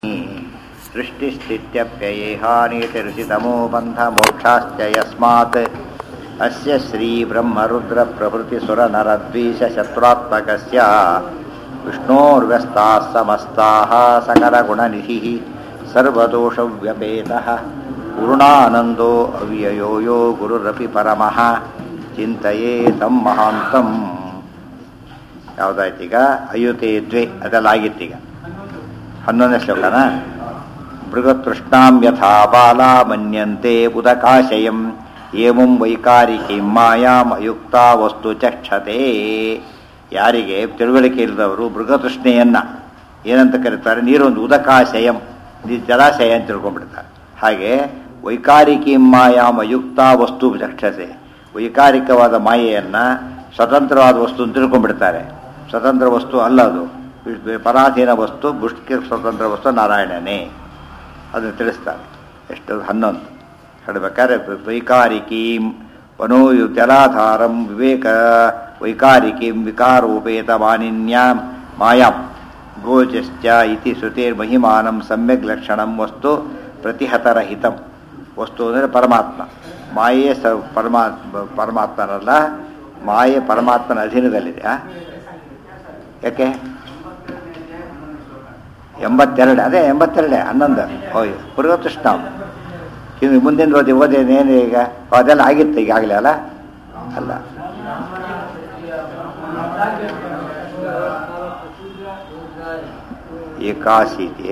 सृष्टिस्थित्यप्ययेहानीतिरुचितमो बन्धमोक्षाश्च यस्मात् अस्य श्रीब्रह्मरुद्रप्रभृतिसुरनरद्वीषशत्रुरात्मकस्य विष्णोर्व्यस्ताः समस्ताः सकलगुणनिधिः सर्वदोषव्यपेतः पूर्णानन्दो अव्ययो यो गुरुरपि परमः ಚಿಂತೆಯೇ ತಮ್ಮ ಮಹಾಂತಂ ಯಾವುದಾಯ್ತೀಗ ಅಯುತೆ ದ್ವೆ ಅದೆಲ್ಲ ಆಗಿತ್ತೀಗ ಹನ್ನೊಂದನೇ ಶ್ಲೋಕನ ಮೃಗತೃಷ್ಣಾಂ ಯಥಾ ಬಾಲ ಮನ್ಯಂತೆ ಉದಕಾಶಯಂ ಏಮಂ ವೈಕಾರಿಕೀಂ ಮಾಯಾಂ ಅಯುಕ್ತ ವಸ್ತು ಚಕ್ಷತೆ ಯಾರಿಗೆ ತಿಳುವಳಿಕೆ ಇಲ್ಲದವರು ಮೃಗತೃಷ್ಣೆಯನ್ನ ಏನಂತ ಕರೀತಾರೆ ನೀರೊಂದು ಉದಕಾಶಯಂ ನೀರು ಜಲಾಶಯ ಅಂತ ತಿಳ್ಕೊಂಡ್ಬಿಡ್ತಾರೆ ಹಾಗೆ ವೈಕಾರಿಕೀಂ ಮಾಯಾಂ ಅಯುಕ್ತ ವಸ್ತು ಚಕ್ಷತೆ ವೈಕಾರಿಕವಾದ ಮಾಯೆಯನ್ನು ಸ್ವತಂತ್ರವಾದ ವಸ್ತು ಅಂತ ತಿಳ್ಕೊಂಡ್ಬಿಡ್ತಾರೆ ಸ್ವತಂತ್ರ ವಸ್ತು ಅಲ್ಲ ಅದು ಪರಾಧೀನ ವಸ್ತು ಬುಷ್ಟಿಗೆ ಸ್ವತಂತ್ರ ವಸ್ತು ನಾರಾಯಣನೇ ಅದನ್ನು ತಿಳಿಸ್ತಾರೆ ಎಷ್ಟು ಹನ್ನೊಂದು ಹೇಳಬೇಕಾದ್ರೆ ವೈಕಾರಿಕೀಂ ಮನೋ ಜಲಾಧಾರಂ ವಿವೇಕ ವೈಕಾರಿಕೀಂ ವಿಕಾರೋಪೇತ ಮಾನಿನ್ಯಾಂ ಮಾಯಾಂ ಗೋಚಶ್ಚ ಇತಿ ಶ್ರುತಿರ್ಮಹಿಮಾನಂ ಸಮ್ಯಕ್ ಲಕ್ಷಣಂ ವಸ್ತು ಪ್ರತಿಹತರಹಿತಂ ವಸ್ತು ಅಂದರೆ ಪರಮಾತ್ಮ ಮಾಯೆ ಸ ಪರಮಾತ್ಮ ಪರಮಾತ್ಮನಲ್ಲ ಮಾಯೆ ಪರಮಾತ್ಮನ ಅಧೀನದಲ್ಲಿದೆ ಯಾಕೆ ಎಂಬತ್ತೆರಡು ಅದೇ ಎಂಬತ್ತೆರಡೇ ಹನ್ನೊಂದು ಓಯ್ ಪುರುಗತೃಷ್ಣ ಇನ್ನು ಮುಂದಿನ ಓದಿ ಓದೇನೇನು ಈಗ ಅದೆಲ್ಲ ಆಗಿತ್ತು ಈಗಾಗಲೇ ಅಲ್ಲ ಅಲ್ಲ ಏಕಾಶೀತಿ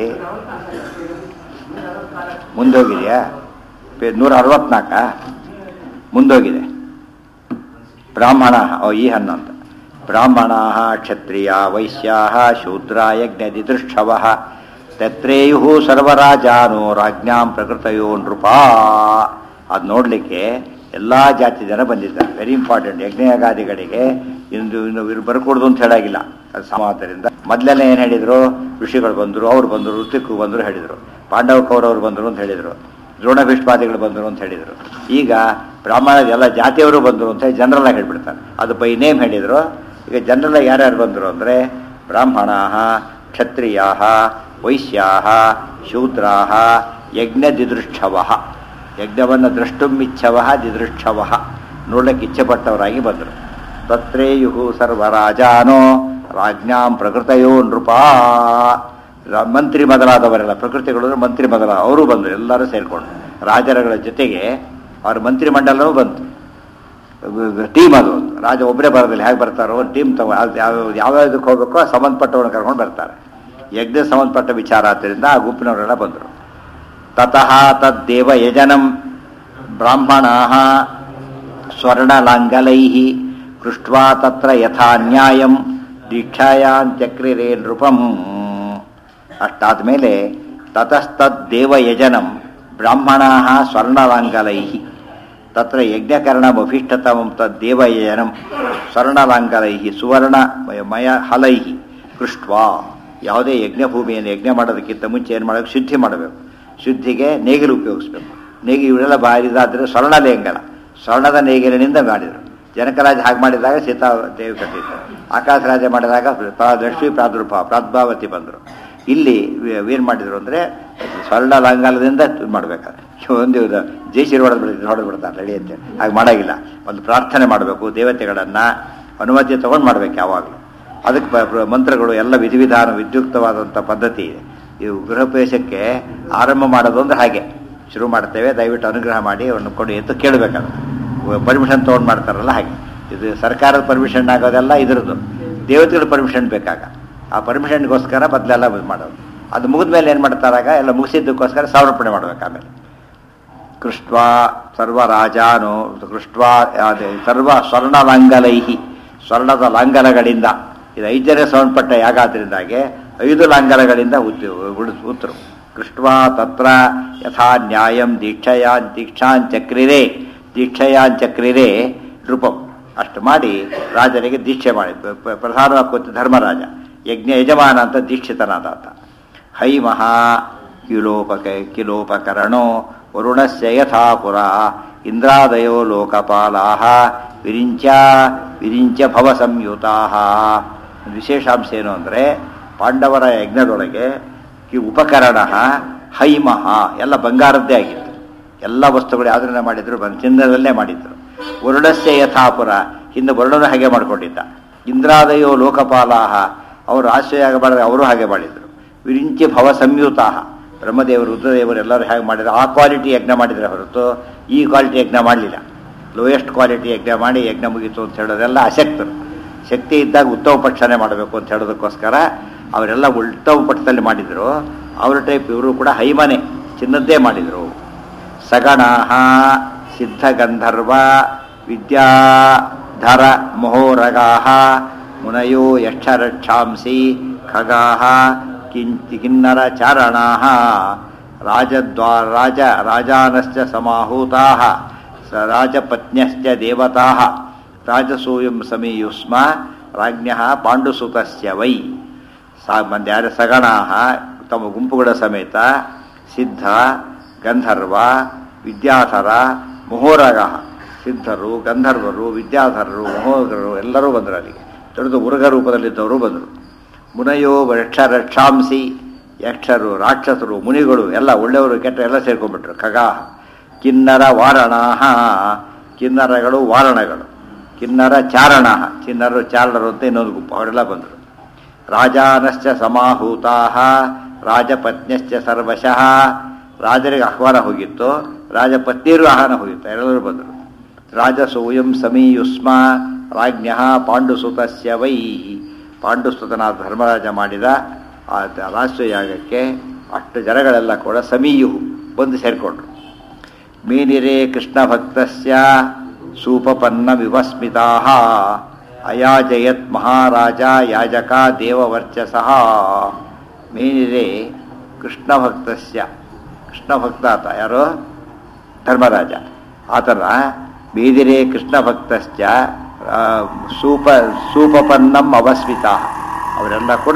ಮುಂದೋಗಿದೆಯಾ ನೂರ ಅರವತ್ನಾಲ್ಕ ಮುಂದೋಗಿದೆ ಬ್ರಾಹ್ಮಣ ಓ ಈ ಹನ್ನೊಂದು ಬ್ರಾಹ್ಮಣ ಕ್ಷತ್ರಿಯ ವೈಶ್ಯಾ ಶೂದ್ರ ಯಜ್ಞದಿದೃಷ್ಟವ ತತ್ರೇಯು ಸರ್ವರಾಜಾನೋ ರಾಜ್ಞಾಂ ಪ್ರಕೃತಯೋ ನೃಪ ಅದು ನೋಡಲಿಕ್ಕೆ ಎಲ್ಲ ಜಾತಿ ಜನ ಬಂದಿದ್ದಾರೆ ವೆರಿ ಇಂಪಾರ್ಟೆಂಟ್ ಯಜ್ಞಯಾಗಾದಿಗಳಿಗೆ ಇಂದು ಇನ್ನು ಇವ್ರು ಬರ್ಕೊಡ್ದು ಅಂತ ಹೇಳಾಗಿಲ್ಲ ಅದು ಸಮಾಧಾನದಿಂದ ಮೊದಲೆಲ್ಲ ಏನು ಹೇಳಿದರು ಋಷಿಗಳು ಬಂದರು ಅವ್ರು ಬಂದರು ಋತಿಕು ಬಂದರು ಹೇಳಿದರು ಪಾಂಡವ ಕೌರವರು ಬಂದರು ಅಂತ ಹೇಳಿದರು ದ್ರೋಣ ಭೀಷ್ಮಾದಿಗಳು ಬಂದರು ಅಂತ ಹೇಳಿದರು ಈಗ ಬ್ರಾಹ್ಮಣದ ಎಲ್ಲ ಜಾತಿಯವರು ಬಂದರು ಅಂತ ಹೇಳಿ ಜನರಲ್ಲಾಗಿ ಹೇಳ್ಬಿಡ್ತಾರೆ ಅದು ಬೈ ನೇಮ್ ಹೇಳಿದರು ಈಗ ಜನರಲ್ಲ ಯಾರ್ಯಾರು ಬಂದರು ಅಂದರೆ ಬ್ರಾಹ್ಮಣ ಕ್ಷತ್ರಿಯ ವೈಶ್ಯಾ ಶೂದ್ರಾ ಯಜ್ಞ ದಿದೃಕ್ಷವ ಯಜ್ಞವನ್ನು ದ್ರಷ್ಟುಮಿಚ್ಛವ ದಿದೃಕ್ಷವ ನೋಡ್ಲಿಕ್ಕೆ ಇಚ್ಛೆಪಟ್ಟವರಾಗಿ ಬಂದರು ತತ್ರೇಯು ಸರ್ವರಾಜಾನೋ ರಾಜ್ಞಾಂ ಪ್ರಕೃತಯೋ ನೃಪ ಮಂತ್ರಿ ಮೊದಲಾದವರೆಲ್ಲ ಪ್ರಕೃತಿಗಳು ಮಂತ್ರಿ ಮೊದಲ ಅವರು ಬಂದರು ಎಲ್ಲರೂ ಸೇರಿಕೊಂಡು ರಾಜರುಗಳ ಜೊತೆಗೆ ಅವ್ರ ಮಂತ್ರಿ ಮಂಡಲನೂ ಬಂತು ಟೀಮ್ ಅದು ರಾಜ ಒಬ್ಬರೇ ಬರೋದಿಲ್ಲ ಹೇಗೆ ಬರ್ತಾರೋ ಟೀಮ್ ತಗೋ ಯಾವ್ಯಾವ್ದಕ್ಕೆ ಹೋಗ್ಬೇಕೋ ಸಂಬಂಧಪಟ್ಟವ್ರನ್ನ ಕರ್ಕೊಂಡು ಬರ್ತಾರೆ ಯಜ್ಞ ಸಂಬಂಧಪಟ್ಟ ವಿಚಾರ ಆದ್ದರಿಂದ ಆ ಗುಂಪಿನವರೆಲ್ಲ ಬಂದರು ತತಃ ತದ್ದೇವ ಯಜನಂ ಬ್ರಾಹ್ಮಣ ಸ್ವರ್ಣಲಾಂಗಲೈ ಪೃಷ್ಟ್ವಾ ತತ್ರ ಯಥಾ ನ್ಯಾಯಂ ದೀಕ್ಷಾಯಾಂತ್ಯಕ್ರಿರೇ ನೃಪಂ ಅಷ್ಟಾದ ಮೇಲೆ ತತಸ್ತದ್ದೇವ ಯಜನಂ ಬ್ರಾಹ್ಮಣ ಸ್ವರ್ಣಲಾಂಗಲೈ ತತ್ರ ಯಜ್ಞಕರಣಮಭಿಷ್ಟತಮಂ ತದ್ದೇವ ಯಜನಂ ಸ್ವರ್ಣಲಾಂಗಲೈ ಸುವರ್ಣ ಮಯ ಹಲೈ ಪೃಷ್ಟ್ವಾ ಯಾವುದೇ ಯಜ್ಞಭೂಮಿಯನ್ನು ಯಜ್ಞ ಮಾಡೋದಕ್ಕಿಂತ ಮುಂಚೆ ಏನು ಮಾಡಬೇಕು ಶುದ್ಧಿ ಮಾಡಬೇಕು ಶುದ್ಧಿಗೆ ನೇಗಿಲು ಉಪಯೋಗಿಸ್ಬೇಕು ನೇಗಿ ಇವರೆಲ್ಲ ಬಾರಿದಾದರೆ ಸ್ವರ್ಣಲೇಂಗಲ ಸ್ವರ್ಣದ ನೇಗಿಲಿನಿಂದ ಮಾಡಿದರು ಜನಕರಾಜ ಹಾಗೆ ಮಾಡಿದಾಗ ಸೀತಾ ದೇವಿ ಕಟ್ಟಿದ್ರು ಆಕಾಶ ರಾಜ ಮಾಡಿದಾಗ ಲಕ್ಷ್ಮೀ ಪ್ರಾದುರ್ಭಾವ ಪ್ರಾದ್ಭಾವತಿ ಬಂದರು ಇಲ್ಲಿ ಏನು ಮಾಡಿದರು ಅಂದರೆ ಸ್ವರ್ಣ ಲಂಗಾಲದಿಂದ ಮಾಡಬೇಕಾದ್ರೆ ಒಂದು ಜೈಶಿರ್ ಹೊಡೆದು ಬಿಡ್ತಾರೆ ಹೊಡೆದು ಬಿಡ್ತಾರೆ ರೆಡಿ ಅಂತೇಳಿ ಹಾಗೆ ಮಾಡೋಂಗಿಲ್ಲ ಒಂದು ಪ್ರಾರ್ಥನೆ ಮಾಡಬೇಕು ದೇವತೆಗಳನ್ನು ಅನುಮತಿ ತೊಗೊಂಡು ಮಾಡ್ಬೇಕು ಯಾವಾಗಲೂ ಅದಕ್ಕೆ ಮಂತ್ರಗಳು ಎಲ್ಲ ವಿಧಿವಿಧಾನ ವಿದ್ಯುಕ್ತವಾದಂಥ ಪದ್ಧತಿ ಇದೆ ಇವು ಗೃಹಪ್ರವೇಶಕ್ಕೆ ಆರಂಭ ಮಾಡೋದು ಅಂದ್ರೆ ಹಾಗೆ ಶುರು ಮಾಡ್ತೇವೆ ದಯವಿಟ್ಟು ಅನುಗ್ರಹ ಮಾಡಿ ಅವ್ರನ್ನ ಕೊಡಿ ಅಂತ ಕೇಳಬೇಕಾದ್ರೆ ಪರ್ಮಿಷನ್ ತೊಗೊಂಡು ಮಾಡ್ತಾರಲ್ಲ ಹಾಗೆ ಇದು ಸರ್ಕಾರದ ಪರ್ಮಿಷನ್ ಆಗೋದೆಲ್ಲ ಇದ್ರದ್ದು ದೇವತೆಗಳ ಪರ್ಮಿಷನ್ ಬೇಕಾಗ ಆ ಪರ್ಮಿಷನ್ಗೋಸ್ಕರ ಬದಲೆಲ್ಲ ಮಾಡೋದು ಅದು ಮುಗಿದ ಮೇಲೆ ಏನು ಮಾಡ್ತಾರಾಗ ಎಲ್ಲ ಮುಗಿಸಿದ್ದಕ್ಕೋಸ್ಕರ ಸಮರ್ಪಣೆ ಮಾಡ್ಬೇಕು ಆಮೇಲೆ ಕೃಷ್ಟ್ವಾ ಸರ್ವ ರಾಜಾನು ಕೃಷ್ಟ್ವಾ ಸರ್ವ ಸ್ವರ್ಣ ಲಾಂಗಲೈಹಿ ಸ್ವರ್ಣದ ಲಾಂಗಲಗಳಿಂದ ಇದು ಐದು ಜನ ಸಂಬಂಧಪಟ್ಟ ಯಾಗಾದ್ರಿಂದಾಗೆ ಐದು ಲಾಂಗಲಗಳಿಂದ ಉತ್ತರು ಕೃಷ್ಟ್ವಾ ತತ್ರ ಯಥಾ ನ್ಯಾಯಂ ದೀಕ್ಷಯಾನ್ ದೀಕ್ಷಾಂಚಕ್ರಿರೇ ದೀಕ್ಷಯಾಂಚಕ್ರಿರೇ ನೃಪಂ ಅಷ್ಟು ಮಾಡಿ ರಾಜನಿಗೆ ದೀಕ್ಷೆ ಮಾಡಿ ಪ್ರಧಾನವಾಗಿ ಕೂತ ಧರ್ಮರಾಜ ಯಜ್ಞ ಯಜಮಾನ ಅಂತ ದೀಕ್ಷಿತನಾದ ಆತ ಹೈ ಮಹಾ ಕಿಲೋಪಕ ಕಿಲೋಪಕರಣೋ ವರುಣಸ್ಯ ಯಥಾ ಪುರ ಇಂದ್ರಾದಯೋ ಲೋಕಪಾಲಾ ವಿರಿಂಚ ವಿರಿಂಚ ಭವ ಸಂಯುತಾ ವಿಶೇಷಾಂಶ ಏನು ಅಂದರೆ ಪಾಂಡವರ ಯಜ್ಞದೊಳಗೆ ಈ ಉಪಕರಣ ಹೈಮಹ ಎಲ್ಲ ಬಂಗಾರದ್ದೇ ಆಗಿತ್ತು ಎಲ್ಲ ವಸ್ತುಗಳು ಯಾವ್ದ್ರಿಂದ ಮಾಡಿದ್ರು ಬಂದು ಚಿನ್ನದಲ್ಲೇ ಮಾಡಿದ್ರು ವರುಣಸ್ಯ ಯಥಾಪುರ ಹಿಂದೆ ವರುಣನ ಹಾಗೆ ಮಾಡ್ಕೊಂಡಿದ್ದ ಇಂದ್ರಾದಯೋ ಲೋಕಪಾಲಾಹ ಅವರು ಆಶ್ರಯ ಮಾಡಿದ್ರೆ ಅವರು ಹಾಗೆ ಮಾಡಿದ್ರು ವಿರಿಂಚಿ ಭವ ಸಂಯುತಾಹ ಬ್ರಹ್ಮದೇವರು ರುದ್ರದೇವರು ಎಲ್ಲರೂ ಹೇಗೆ ಮಾಡಿದ್ರು ಆ ಕ್ವಾಲಿಟಿ ಯಜ್ಞ ಮಾಡಿದ್ರೆ ಹೊರತು ಈ ಕ್ವಾಲಿಟಿ ಯಜ್ಞ ಮಾಡಲಿಲ್ಲ ಲೋಯೆಸ್ಟ್ ಕ್ವಾಲಿಟಿ ಯಜ್ಞ ಮಾಡಿ ಯಜ್ಞ ಮುಗೀತು ಅಂತ ಹೇಳೋದೆಲ್ಲ ಅಶಕ್ತರು ಶಕ್ತಿ ಇದ್ದಾಗ ಉತ್ತಮ ಪಕ್ಷನೇ ಮಾಡಬೇಕು ಅಂತ ಹೇಳೋದಕ್ಕೋಸ್ಕರ ಅವರೆಲ್ಲ ಉತ್ತಮ ಪಕ್ಷದಲ್ಲಿ ಮಾಡಿದ್ರು ಅವರ ಟೈಪ್ ಇವರು ಕೂಡ ಹೈಮನೆ ಚಿನ್ನದ್ದೇ ಮಾಡಿದರು ಸಗಣಾಹ ಸಿದ್ಧಗಂಧರ್ವ ವಿದ್ಯಾಧರ ಮಹೋರಗಾಹ ಮುನಯೋ ಯಕ್ಷರಕ್ಷಾಂಸಿ ಖಗಾಹ ಕಿಂಚಿ ಕಿನ್ನರ ಚಾರಣಾಹ ರಾಜದ್ವಾರ ರಾಜ ರಾಜಾನಶ್ಚ ಸಮಾಹೂತಾಹ ಸ ರಾಜಪತ್ನ್ಯಶ್ಚ ದೇವತಾಹ ರಾಜಸೂಯಂ ಸಮೀಯುಸ್ಮ ರಾಜ್ಞಃ ಪಾಂಡುಸುತಸ್ಯ ವೈ ಸಾ ಮಂದ್ಯಾರ ಸಗಣಾಹ ತಮ್ಮ ಗುಂಪುಗಳ ಸಮೇತ ಸಿದ್ಧ ಗಂಧರ್ವ ವಿದ್ಯಾಧರ ಮಹೋರಗ ಸಿದ್ಧರು ಗಂಧರ್ವರು ವಿದ್ಯಾಧರರು ಮಹೋರಗರು ಎಲ್ಲರೂ ಬಂದರು ಅಲ್ಲಿಗೆ ದೊಡ್ಡದು ಉರುಗ ರೂಪದಲ್ಲಿದ್ದವರು ಬಂದರು ಮುನಯೋ ಯಕ್ಷ ರಕ್ಷಾಂಸಿ ಯಕ್ಷರು ರಾಕ್ಷಸರು ಮುನಿಗಳು ಎಲ್ಲ ಒಳ್ಳೆಯವರು ಕೆಟ್ಟ ಎಲ್ಲ ಸೇರ್ಕೊಂಡ್ಬಿಟ್ರು ಖಗಾಹ ಕಿನ್ನರ ವಾರಣಾಹ ಕಿನ್ನರಗಳು ವಾರಣಗಳು ಕಿನ್ನರ ಚಾರಣ ಕಿನ್ನರು ಚಾರಣರು ಅಂತ ಇನ್ನೊಂದು ಗುಂಪು ಅವರೆಲ್ಲ ಬಂದರು ರಾಜಾನಶ್ಚ ಸಮಾಹೂತಾಹ ರಾಜಪತ್ನ್ಯಶ್ಚ ಸರ್ವಶಃ ರಾಜರಿಗೆ ಆಹ್ವಾನ ಹೋಗಿತ್ತು ರಾಜಪತ್ನಿಯರು ಆಹ್ವಾನ ಹೋಗಿತ್ತು ಎಲ್ಲರೂ ಬಂದರು ರಾಜಸೂಯಂ ಸಮೀಯುಸ್ಮ ರಾಜ್ಞ ಪಾಂಡುಸುತಸ್ಯ ವೈ ಪಾಂಡುಸುತನಾದ ಧರ್ಮರಾಜ ಮಾಡಿದ ಆ ರಾಷ್ಟ್ರಯಾಗಕ್ಕೆ ಅಷ್ಟು ಜನಗಳೆಲ್ಲ ಕೂಡ ಸಮೀಯು ಬಂದು ಸೇರಿಕೊಂಡ್ರು ಮೀನಿರೇ ಕೃಷ್ಣ ಭಕ್ತಸ್ಯ ಸೂಪಪನ್ನ ವಿವಸ್ಮಿತಾ ಅಯಾಜಯತ್ ಮಹಾರಾಜ ಯಾಜಕ ದೇವವರ್ಚಸಃ ಮೇನಿರೇ ಕೃಷ್ಣ ಭಕ್ತಸ್ಯ ಕೃಷ್ಣ ಭಕ್ತ ಆತ ಯಾರು ಧರ್ಮರಾಜ ಆತನ ಬೇದಿರೇ ಕೃಷ್ಣ ಭಕ್ತಶ್ಚ ಆ, ಸೂಪ ಸೂಪಪನ್ನಂ ಅವಸ್ಮಿತ ಅವರೆಲ್ಲ ಕೂಡ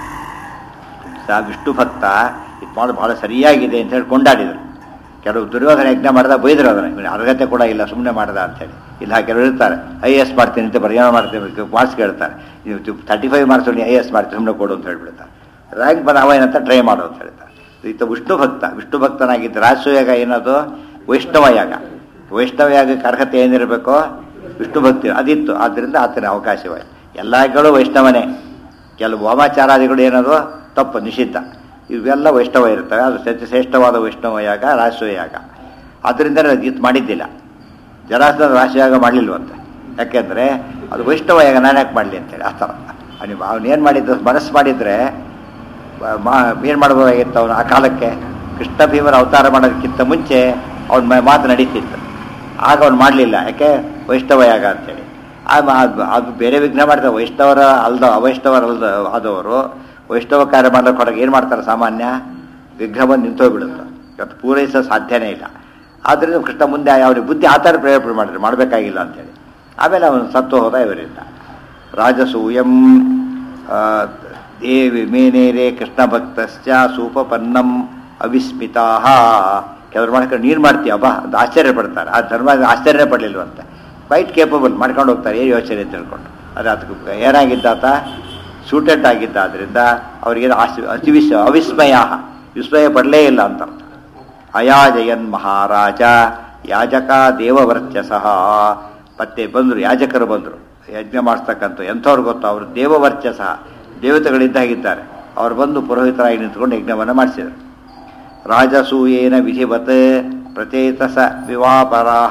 ಸ- ವಿಷ್ಣು ಭಕ್ತ ಇದು ಮಾಡೋದು ಬಹಳ ಸರಿಯಾಗಿದೆ ಅಂತ ಹೇಳಿ ಕೊಂಡಾಡಿದರು ಕೆಲವು ದುರ್ಯೋಧನ ಯಜ್ಞ ಮಾಡ್ದ ಬೈದರು ಅದನ್ನ ಇವನು ಅರ್ಹತೆ ಕೂಡ ಇಲ್ಲ ಸುಮ್ಮನೆ ಮಾಡ್ದ ಅಂತೇಳಿ ಇಲ್ಲ ಕೆಲವರು ಇರ್ತಾರೆ ಐ ಎಸ್ ಮಾಡ್ತೀನಿ ಅಂತ ಬರೀ ಏನೋ ಮಾಡ್ತೀನಿ ಮಾರ್ಕ್ಸ್ ಕೇಳ್ತಾರೆ ನೀವು thirty five marks I S ಮಾಡ್ತೀನಿ ಸುಮ್ಮನೆ ಕೊಡು ಅಂತ ಹೇಳ್ಬಿಡ್ತಾರೆ ರ್ಯಾಂಕ್ ಬಂದ ಅವ ಏನಂತ ಟ್ರೈ ಮಾಡು ಅಂತ ಹೇಳ್ತಾರೆ ಈತ ವಿಷ್ಣು ಭಕ್ತ ವಿಷ್ಣು ಭಕ್ತನಾಗಿದ್ದ ರಾಜಸೂಯಾಗ ಏನದು ವೈಷ್ಣವ ಯಾಗ ವೈಷ್ಣವ ಯಾಗಕ್ಕೆ ಅರ್ಹತೆ ಏನಿರಬೇಕು ವಿಷ್ಣು ಭಕ್ತಿ ಅದಿತ್ತು ಆದ್ದರಿಂದ ಆತನ ಅವಕಾಶವಾಯಿತು ಎಲ್ಲಗಳು ವೈಷ್ಣವನೇ ಕೆಲವು ವಾಮಾಚಾರಾದಿಗಳು ಏನದು ತಪ್ಪು ನಿಷಿದ್ಧ ಇವೆಲ್ಲ ವೈಷ್ಣವ ಇರ್ತವೆ ಅದು ಸತ್ಯ ಶ್ರೇಷ್ಠವಾದ ವೈಷ್ಣವ ಯಾಗ ರಾಷ್ಟ್ರೀಯ ಯಾಗ ಆದ್ದರಿಂದ ಇದು ಮಾಡಿದ್ದಿಲ್ಲ ಜರಾಸನ ರಾಷ್ಟ್ರಯಾಗ ಮಾಡಲಿಲ್ವಂತೆ ಯಾಕೆಂದರೆ ಅದು ವೈಷ್ಣವ ಯಾಗ ನಾನು ಯಾಕೆ ಮಾಡಲಿ ಅಂತೇಳಿ ಆ ಥರ ನೀವು ಅವನೇನು ಮಾಡಿದ್ದು ಮನಸ್ಸು ಮಾಡಿದರೆ ಮಾ ಏನು ಮಾಡ್ಬೋದಾಗಿತ್ತು ಅವನು ಆ ಕಾಲಕ್ಕೆ ಕೃಷ್ಣ ಭೀಮನ ಅವತಾರ ಮಾಡೋದಕ್ಕಿಂತ ಮುಂಚೆ ಅವನ ಮಾತು ನಡೀತಿತ್ತು ಆಗ ಅವ್ನು ಮಾಡಲಿಲ್ಲ ಯಾಕೆ ವೈಷ್ಣವ ಯಾಗ ಅಂತೇಳಿ ಆ ಮಾ- ಅದು- ಅದು ಬೇರೆ ವಿಘ್ನ ಮಾಡಿದ ವೈಷ್ಣವರ ಅಲ್ದ ಅವೈಷ್ಣವರ ಅಲ್ದ ಆದವರು ವೈಷ್ಣವ ಕಾರ್ಯ ಮಾಡೋಕೆ ಹೊರಗೆ ಏನು ಮಾಡ್ತಾರೆ ಸಾಮಾನ್ಯ ವಿಘ್ನ ಬಂದು ನಿಂತೋಗ್ಬಿಡುತ್ತೆ ಇವತ್ತು ಪೂರೈಸೋ ಸಾಧ್ಯನೇ ಇಲ್ಲ ಆದ್ದರಿಂದ ಕೃಷ್ಣ ಮುಂದೆ ಅವನಿಗೆ ಬುದ್ಧಿ ಆ ಥರ ಪ್ರೇರೇಪಣೆ ಮಾಡಿದ್ರು ಮಾಡಬೇಕಾಗಿಲ್ಲ ಅಂತೇಳಿ ಆಮೇಲೆ ಅವನು ಸತ್ತು ಹೋದ ಇವರಿಂದ ರಾಜಸೂಯಂ ಆ, ದೇವಿ ಮೇನೇರೆ ಕೃಷ್ಣ ಭಕ್ತಶ್ಚ ಸೂಪಪನ್ನಂ ಅವಿಸ್ಮಿತಾ ಕೆಲವರು ಮಾಡ್ಕೊಂಡು ನೀನು ಮಾಡ್ತೀಯ ಬಾ ಅಂತ ಆಶ್ಚರ್ಯ ಪಡ್ತಾರೆ ಆ ಧರ್ಮ ಆಶ್ಚರ್ಯ ಪಡಲಿಲ್ವಂತೆ ಕ್ವೈಟ್ ಕೇಪಬಲ್ ಮಾಡ್ಕೊಂಡು ಹೋಗ್ತಾರೆ ಏನು ಯೋಚನೆ ಅಂತ ತಿಳ್ಕೊಂಡು ಅದು ಅದಕ್ಕೆ ಏನಾಗಿದ್ದಾತ ಸೂಟೆಡ್ ಆಗಿದ್ದ ಆದ್ದರಿಂದ ಅವರಿಗೆ ಆಶ್ ಅತಿವಿಸ್ ಅವಿಸ್ಮಯ ವಿಸ್ಮಯ ಪಡಲೇ ಇಲ್ಲ ಅಂತ ಅರ್ಥ ಅಯಾಜಯನ್ ಮಹಾರಾಜ ಯಾಜಕ ದೇವವರ್ಚಸಃ ಮತ್ತೆ ಬಂದರು ಯಾಜಕರು ಬಂದರು ಯಜ್ಞ ಮಾಡಿಸ್ತಕ್ಕಂಥ ಎಂಥವ್ರು ಗೊತ್ತು ಅವರು ದೇವವರ್ಚಸ ದೇವತೆಗಳಿದ್ದಾಗಿದ್ದಾರೆ ಅವರು ಬಂದು ಪುರೋಹಿತರಾಗಿ ನಿಂತ್ಕೊಂಡು ಯಜ್ಞವನ್ನು ಮಾಡಿಸಿದರು ರಾಜಸೂಯೇನ ವಿಧಿವತ್ ಪ್ರಚೇತಸ ವಿವಾಪರಾಹ